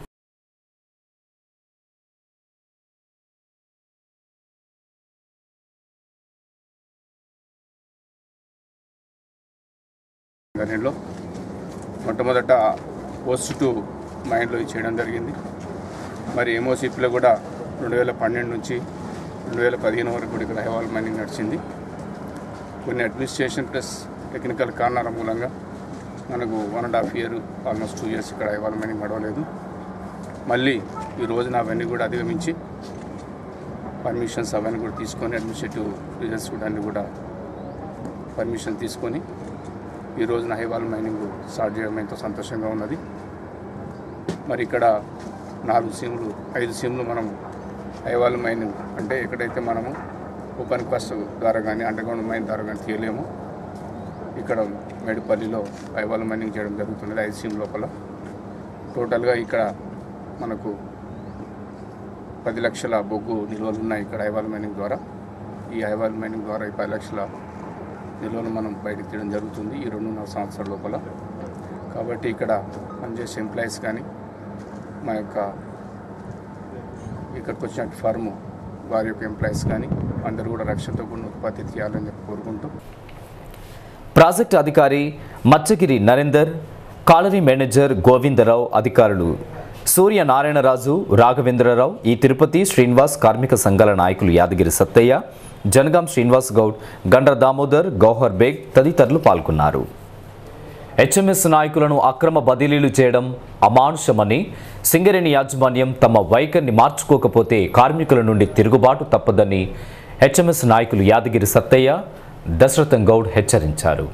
గనిలో మొట్టమొదట పోస్ట్ టు మైండ్లో చేయడం జరిగింది మరి ఎంఓసిపిలో కూడా రెండు వేల పన్నెండు నుంచి రెండు వేల పదిహేను వరకు కూడా ఇక్కడ హైవాల్ మైనింగ్ నడిచింది కొన్ని అడ్మినిస్ట్రేషన్ ప్లస్ టెక్నికల్ కారణాల మూలంగా మనకు one and half year almost two years ఇక్కడ హైవాల్ మైనింగ్ నడవలేదు మళ్ళీ ఈ రోజున అవన్నీ కూడా అధిగమించి పర్మిషన్స్ అవన్నీ కూడా తీసుకొని అడ్మినిస్ట్రేటివ్ రిజల్ట్స్ కూడా అన్నీ కూడా పర్మిషన్ తీసుకొని ఈ రోజున హైవాల్ మైనింగ్ స్టార్ట్ చేయడం ఎంతో సంతోషంగా ఉన్నది మరి ఇక్కడ నాలుగు సీములు ఐదు సీములు మనం హైవాల్ మైనింగ్ అంటే ఎక్కడైతే మనము ఓపెన్ కాస్ట్ ద్వారా కానీ అండర్గ్రౌండ్ మైన్ ద్వారా కానీ తీయలేము ఇక్కడ మేడిపల్లిలో హైవాల్ మైనింగ్ చేయడం జరుగుతున్నది ఐదు సీమ్ లోపల టోటల్గా ఇక్కడ మనకు పది లక్షల బొగ్గు నిల్వలు ఉన్నాయి ఇక్కడ హైవాల్ మైనింగ్ ద్వారా ఈ హైవాల్ మైనింగ్ ద్వారా ఈ పది లక్షల నిల్వలు మనం బయటకు తీయడం జరుగుతుంది ఈ రెండున్నర సంవత్సరాల లోపల కాబట్టి ఇక్కడ పనిచేసే ఎంప్లాయీస్ కానీ మా యొక్క ఇక్కడికి వచ్చిన ఫార్ము వారి యొక్క ఎంప్లాయీస్ కానీ అందరూ కూడా రక్షణతో కూడిన ఉత్పత్తి తీయాలని చెప్పి కోరుకుంటూ ప్రాజెక్టు అధికారి మచ్చగిరి నరేందర్ కాలనీ మేనేజర్ గోవిందరావు అధికారులు సూర్య నారాయణరాజు రాఘవేంద్రరావు ఈ తిరుపతి శ్రీనివాస్ కార్మిక సంఘాల నాయకులు యాదగిరి సత్తయ్య జనగాం శ్రీనివాస్ గౌడ్ గండ్ర దామోదర్ గౌహర్ బేగ్ తదితరులు పాల్గొన్నారు హెచ్ఎంఎస్ నాయకులను అక్రమ బదిలీలు చేయడం అమానుషమని సింగరేణి యాజమాన్యం తమ వైఖరిని మార్చుకోకపోతే కార్మికుల నుండి తిరుగుబాటు తప్పదని హెచ్ఎంఎస్ నాయకులు యాదగిరి సత్తయ్య దశరథం గౌడ్ హెచ్చరించారు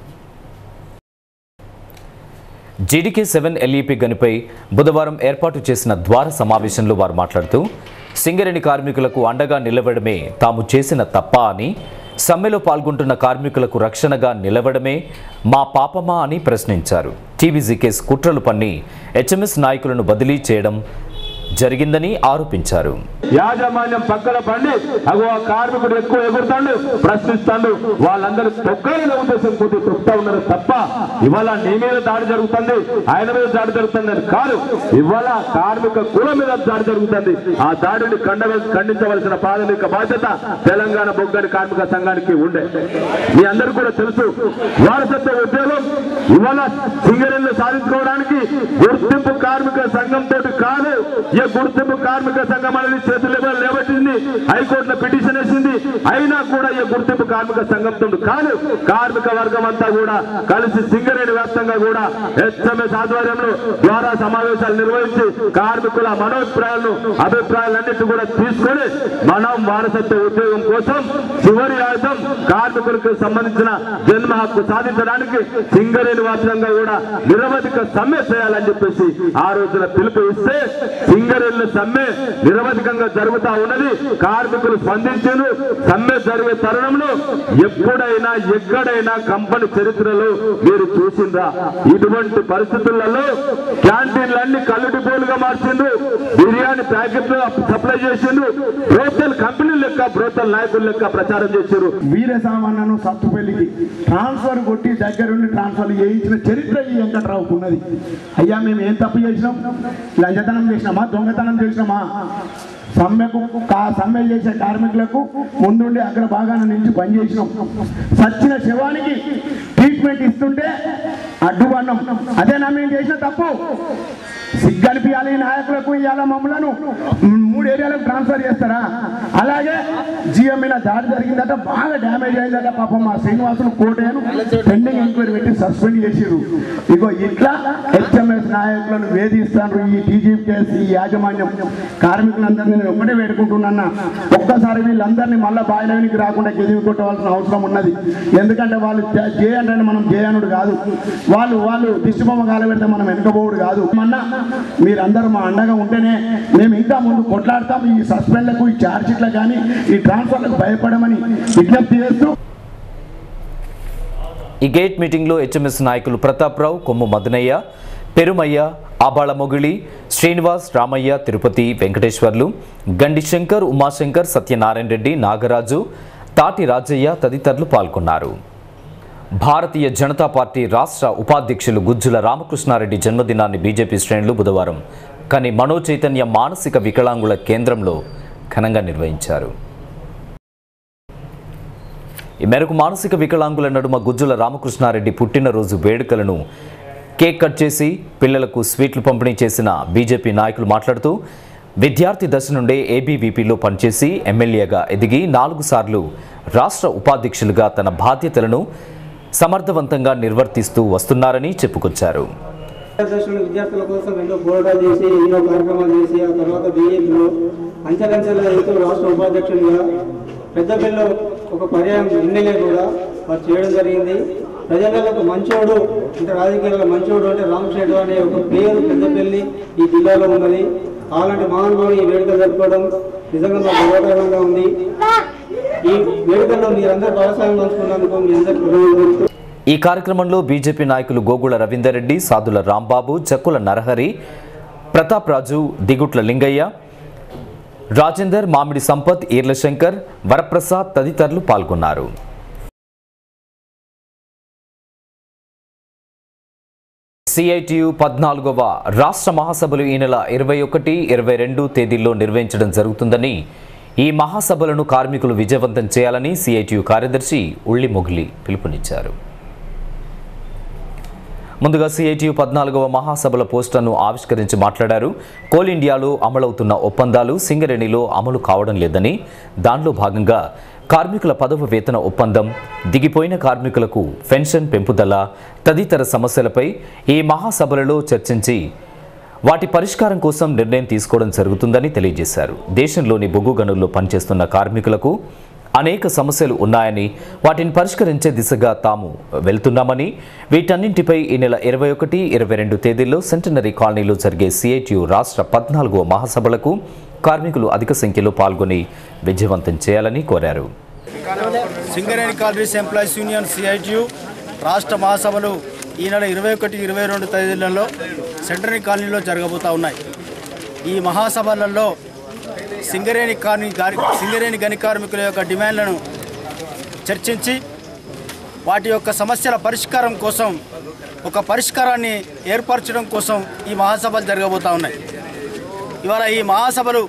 జీడీకే సెవెన్ ఎల్ఈపి గనిపై బుధవారం ఏర్పాటు చేసిన ద్వార సమావేశంలో వారు మాట్లాడుతూ సింగరేణి కార్మికులకు అండగా నిలవడమే తాము చేసిన తప్ప అని సమ్మెలో పాల్గొంటున్న కార్మికులకు రక్షణగా నిలవడమే మా పాపమా అని ప్రశ్నించారు టీవీజీ కేసు కుట్రలు పన్ని హెచ్ఎంఎస్ నాయకులను బదిలీ చేయడం జరిగిందని ఆరోపించారు యాజమాన్యం పక్కన పండి అగో ఆ కార్మికుడు ఎక్కువ ఎగురుతాడు ప్రశ్నిస్తాడు వాళ్ళందరూ తొక్కైన ఉద్దేశం కొద్ది తొక్కుతా ఉన్నారు తప్ప ఇవాళ నీ మీద దాడి జరుగుతుంది ఆయన మీద దాడి జరుగుతుంది అని కాదు ఇవాళ కార్మిక కులం మీద దాడి జరుగుతుంది ఆ దాడిని ఖండ ఖండించవలసిన ప్రాథమిక బాధ్యత తెలంగాణ బొగ్గని కార్మిక సంఘానికి ఉండే మీ అందరూ కూడా తెలుసు వారసత్వ ఉద్యోగం ఇవాళ సింగరేణిని సాధించుకోవడానికి గుర్తింపు కార్మిక సంఘంతో కాదు ఈ గుర్తింపు కార్మిక సంఘం అనేది చేతులు లేబట్టింది హైకోర్టులో పిటిషన్ వేసింది అయినా కూడా ఈ గుర్తింపు కార్మిక సంఘంతో కాదు కార్మిక వర్గం అంతా కూడా కలిసి సింగరేణి వ్యాప్తంగా కూడా హెచ్ఎంఎస్ ఆధ్వర్యంలో ద్వారా సమావేశాలు నిర్వహించి కార్మికుల మనోభిప్రాయాలను అభిప్రాయాలన్నిటి కూడా తీసుకొని మనం వారసత్వ ఉద్యోగం కోసం చివరి ఆయుధం కార్మికులకు సంబంధించిన జన్మ హక్కు సాధించడానికి సింగరేణి వ్యాప్తంగా కూడా నిరవధిక సమ్మె చేయాలని చెప్పేసి ఆ రోజున పిలుపు ఇస్తే సింగరేణి సమ్మె నిరవధికంగా జరుగుతా ఉన్నది కార్మికులు స్పందించారు సమ్మె జరిగే తరుణంలో ఎప్పుడైనా ఎక్కడైనా కంపెనీ చరిత్రలో మీరు చూసిండ్రా ఇటువంటి పరిస్థితులలో క్యాంటీన్లన్నీ కల్లుటి పోలుగా మార్చిండ్రు బిర్యానీ ప్యాకెట్లు సప్లై చేసిండ్రు బ్రోతల్ కంపెనీ లెక్క బ్రోతల్ నాయకుల లెక్క ప్రచారం చేశారు వీర సామాన్యను సత్తుపల్లికి ట్రాన్స్ఫర్ కొట్టి దగ్గరుండి ట్రాన్స్ఫర్ చేయించిన చరిత్ర ఈ వెంకట్రావుకు ఉన్నది అయ్యా మేము ఏం తప్పు చేసినాం లంచతనం చేసినామా దొంగతనం చేసినామా సమ్మెకు కా సమ్మె చేసే కార్మికులకు ముందుండి అగ్ర భాగాన నుంచి పనిచేసినాం సచ్చిన శవానికి ట్రీట్మెంట్ ఇస్తుంటే అడ్డుపడినాం అదేనా మేము చేసిన తప్పు సిగ్గనిపించాలి నాయకులకు ఇవాళ మమ్మలను మూడు ఏరియాలకు ట్రాన్స్ఫర్ చేస్తారా అలాగే జిఎం మీద దాడి జరిగిందట బాగా డ్యామేజ్ అయిందట పాపం మా శ్రీనివాసులు కోటేను పెండింగ్ ఎంక్వైరీ పెట్టి సస్పెండ్ చేసిర్రు ఇగో ఇట్లా హెచ్ఎంఎస్ నాయకులను వేధిస్తాను ఈ టీజీపీఎస్ ఈ యాజమాన్యం కార్మికులందరినీ నేను ఒకటే వేడుకుంటున్నా ఒక్కసారి వీళ్ళందరినీ మళ్ళీ బాయిలవినికి రాకుండా గెదివి కొట్టవలసిన అవసరం ఉన్నది ఎందుకంటే వాళ్ళు జే అంటే మనం జయనుడు కాదు వాళ్ళు వాళ్ళు దిష్టిబొమ్మ కాల పెడితే మనం వెనుకపోవుడు కాదు మొన్న మీరందరూ మా అండగా ఉంటేనే మేము ఇంకా ముందు కొట్లాడతాం ఈ సస్పెండ్లకు ఈ ఛార్జ్షీట్లకు కానీ ఈ ట్రాన్స్ఫర్లకు భయపడమని విజ్ఞప్తి చేస్తూ ఈ గేట్ మీటింగ్లో హెచ్ఎంఎస్ నాయకులు ప్రతాప్రావు కొమ్ము మదనయ్య పెరుమయ్య ఆబాళ మొగిలి శ్రీనివాస్ రామయ్య తిరుపతి వెంకటేశ్వర్లు గండి శంకర్ ఉమాశంకర్ సత్యనారాయణ రెడ్డి నాగరాజు తాటి రాజయ్య తదితరులు పాల్గొన్నారు భారతీయ జనతా పార్టీ రాష్ట్ర ఉపాధ్యక్షులు గుజ్జుల రామకృష్ణారెడ్డి జన్మదినాన్ని బీజేపీ శ్రేణులు బుధవారం కానీ మనో చైతన్య మానసిక వికలాంగుల కేంద్రంలో ఘనంగా నిర్వహించారు ఈ మేరకు మానసిక వికలాంగుల నడుమ గుజ్జుల రామకృష్ణారెడ్డి పుట్టినరోజు వేడుకలను కేక్ కట్ చేసి పిల్లలకు స్వీట్లు పంపిణీ చేసిన బీజేపీ నాయకులు మాట్లాడుతూ విద్యార్థి దశ నుండే ఏబీవీపీలో పనిచేసి ఎమ్మెల్యేగా ఎదిగి నాలుగు సార్లు రాష్ట్ర ఉపాధ్యక్షులుగా తన బాధ్యతలను సమర్థవంతంగా నిర్వర్తిస్తూ వస్తున్నారని చెప్పుకొచ్చారు అసోసియేషన్ విద్యార్థుల కోసం ఎన్నో పోరాటాలు చేసి ఎన్నో కార్యక్రమాలు చేసి ఆ తర్వాత బీజేపీలో అంచెలంచెల ఎంతో రాష్ట్ర ఉపాధ్యక్షుడిగా పెద్దపల్లిలో ఒక పర్యాయం ఎమ్మెల్యే కూడా వారు చేయడం జరిగింది ప్రజలకు మంచోడు అంటే రాజకీయాల్లో మంచోడు అంటే రామశేడు అనే ఒక పేరు పెద్దపల్లి ఈ జిల్లాలో ఉన్నది అలాంటి మహానుభావులు ఈ వేడుక జరుపుకోవడం నిజంగా మాకు గౌరవకరంగా ఉంది ఈ వేడుకల్లో మీరందరూ వ్యవసాయం పంచుకున్నందుకు మీ అందరికీ కృతజ్ఞతలు ఈ కార్యక్రమంలో బీజేపీ నాయకులు గోగుల రవీందర్ రెడ్డి సాదుల రాంబాబు చక్కుల నరహరి ప్రతాప్ రాజు దిగుట్ల లింగయ్య రాజేందర్ మామిడి సంపత్ ఈర్ల శంకర్ వరప్రసాద్ తదితరులు పాల్గొన్నారు సిఐటియు పద్నాలుగవ రాష్ట్ర మహాసభలు ఈ నెల ఇరవై ఒకటి ఇరవై రెండు తేదీల్లో నిర్వహించడం జరుగుతుందని ఈ మహాసభలను కార్మికులు విజయవంతం చేయాలని సిఐటియు కార్యదర్శి ఉళ్ళి మొగిలి పిలుపునిచ్చారు ముందుగా సిఐటియు పద్నాలుగవ మహాసభల పోస్టర్ను ఆవిష్కరించి మాట్లాడారు కోల్ ఇండియాలో అమలవుతున్న ఒప్పందాలు సింగరేణిలో అమలు కావడం లేదని దానిలో భాగంగా కార్మికుల పదవ వేతన ఒప్పందం దిగిపోయిన కార్మికులకు పెన్షన్ పెంపుదల తదితర సమస్యలపై ఈ మహాసభలలో చర్చించి వాటి పరిష్కారం కోసం నిర్ణయం తీసుకోవడం జరుగుతుందని తెలియజేశారు దేశంలోని బొగ్గు గనుల్లో పనిచేస్తున్న కార్మికులకు అనేక సమస్యలు ఉన్నాయని వాటిని పరిష్కరించే దిశగా తాము వెళ్తున్నామని వీటన్నింటిపై ఈ నెల ఇరవై ఒకటి ఇరవై రెండు తేదీల్లో సెంటనరీ కాలనీలో జరిగే సిఐటియు రాష్ట్ర పద్నాలుగో మహాసభలకు కార్మికులు అధిక సంఖ్యలో పాల్గొని విజయవంతం చేయాలని కోరారు Singareni collieries employees union CITU రాష్ట్ర మహాసభలు ఈ నెల ఇరవై ఒకటి ఇరవై రెండు తేదీలలో సెంటరీ కాలనీలో జరగబోతూ ఉన్నాయి ఈ మహాసభలలో సింగరేణి కార్మి గారి సింగరేణి గని కార్మికుల యొక్క డిమాండ్లను చర్చించి వాటి యొక్క సమస్యల పరిష్కారం కోసం ఒక పరిష్కారాన్ని ఏర్పరచడం కోసం ఈ మహాసభలు జరగబోతూ ఉన్నాయి ఇవాళ ఈ మహాసభలు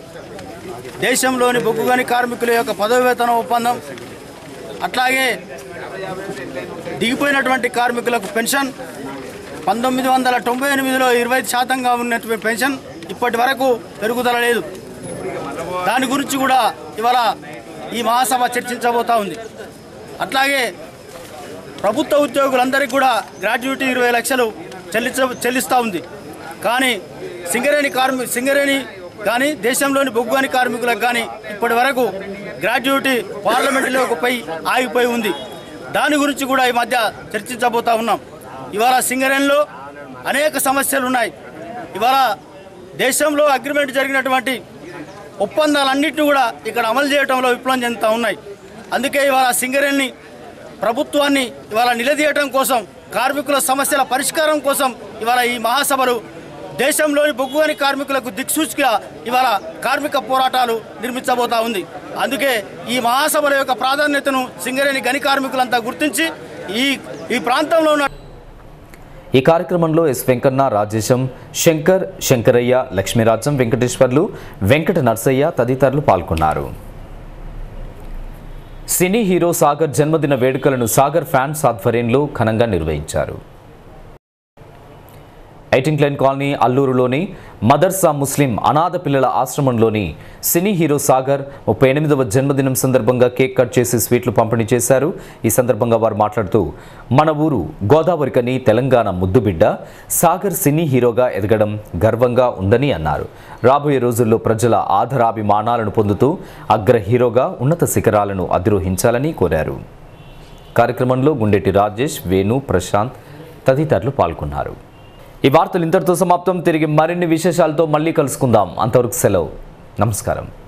దేశంలోని బొగ్గుగని కార్మికుల యొక్క పదవి వేతన ఒప్పందం అట్లాగే దిగిపోయినటువంటి కార్మికులకు పెన్షన్ పంతొమ్మిది వందల తొంభై ఎనిమిదిలో ఇరవై శాతంగా ఉన్నటువంటి పెన్షన్ ఇప్పటి వరకు పెరుగుదల లేదు దాని గురించి కూడా ఇవాళ ఈ మహాసభ చర్చించబోతా ఉంది అట్లాగే ప్రభుత్వ ఉద్యోగులందరికీ కూడా గ్రాడ్యుయేటీ ఇరవై లక్షలు చెల్లించ చెల్లిస్తూ ఉంది కానీ సింగరేణి కార్మి సింగరేణి కానీ దేశంలోని బొగ్గుని కార్మికులకు కానీ ఇప్పటి వరకు గ్రాడ్యుయేటీ పార్లమెంటులోకి పోయి ఆగిపోయి ఉంది దాని గురించి కూడా ఈ మధ్య చర్చించబోతా ఉన్నాం ఇవాళ సింగరేణిలో అనేక సమస్యలు ఉన్నాయి ఇవాళ దేశంలో అగ్రిమెంట్ జరిగినటువంటి ఒప్పందాలన్నింటినీ కూడా ఇక్కడ అమలు చేయడంలో విప్లవం చెందుతూ ఉన్నాయి అందుకే ఇవాళ సింగరేణిని ప్రభుత్వాన్ని ఇవాళ నిలదీయటం కోసం కార్మికుల సమస్యల పరిష్కారం కోసం ఇవాళ ఈ మహాసభలు దేశంలోని బొగ్గుగని కార్మికులకు దిక్సూచిగా ఇవాళ కార్మిక పోరాటాలు నిర్మించబోతా ఉంది అందుకే ఈ మహాసభల యొక్క ప్రాధాన్యతను సింగరేణి గని కార్మికులంతా గుర్తించి ఈ ఈ ప్రాంతంలో ఉన్న ఈ కార్యక్రమంలో ఎస్ వెంకన్న రాజేశం శంకర్ శంకరయ్య లక్ష్మీరాజం వెంకటేశ్వర్లు వెంకట నర్సయ్య తదితరులు పాల్గొన్నారు సినీ హీరో సాగర్ జన్మదిన వేడుకలను సాగర్ ఫ్యాన్స్ ఆధ్వర్యంలో ఘనంగా నిర్వహించారు ఎయిటింగ్ లైన్ కాలనీ అల్లూరులోని మదర్సా ముస్లిం అనాథ పిల్లల ఆశ్రమంలోని సినీ హీరో సాగర్ ముప్పై ఎనిమిదవ జన్మదినం సందర్భంగా కేక్ కట్ చేసి స్వీట్లు పంపిణీ చేశారు ఈ సందర్భంగా వారు మాట్లాడుతూ మన ఊరు గోదావరికని తెలంగాణ ముద్దుబిడ్డ సాగర్ సినీ హీరోగా ఎదగడం గర్వంగా ఉందని అన్నారు రాబోయే రోజుల్లో ప్రజల ఆదరాభిమానాలను పొందుతూ అగ్ర హీరోగా ఉన్నత శిఖరాలను అధిరోహించాలని కోరారు కార్యక్రమంలో గుండెటి రాజేష్ వేణు ప్రశాంత్ తదితరులు పాల్గొన్నారు ఈ వార్తలు ఇంతటితో సమాప్తం తిరిగి మరిన్ని విశేషాలతో మళ్ళీ కలుసుకుందాం అంతవరకు సెలవు నమస్కారం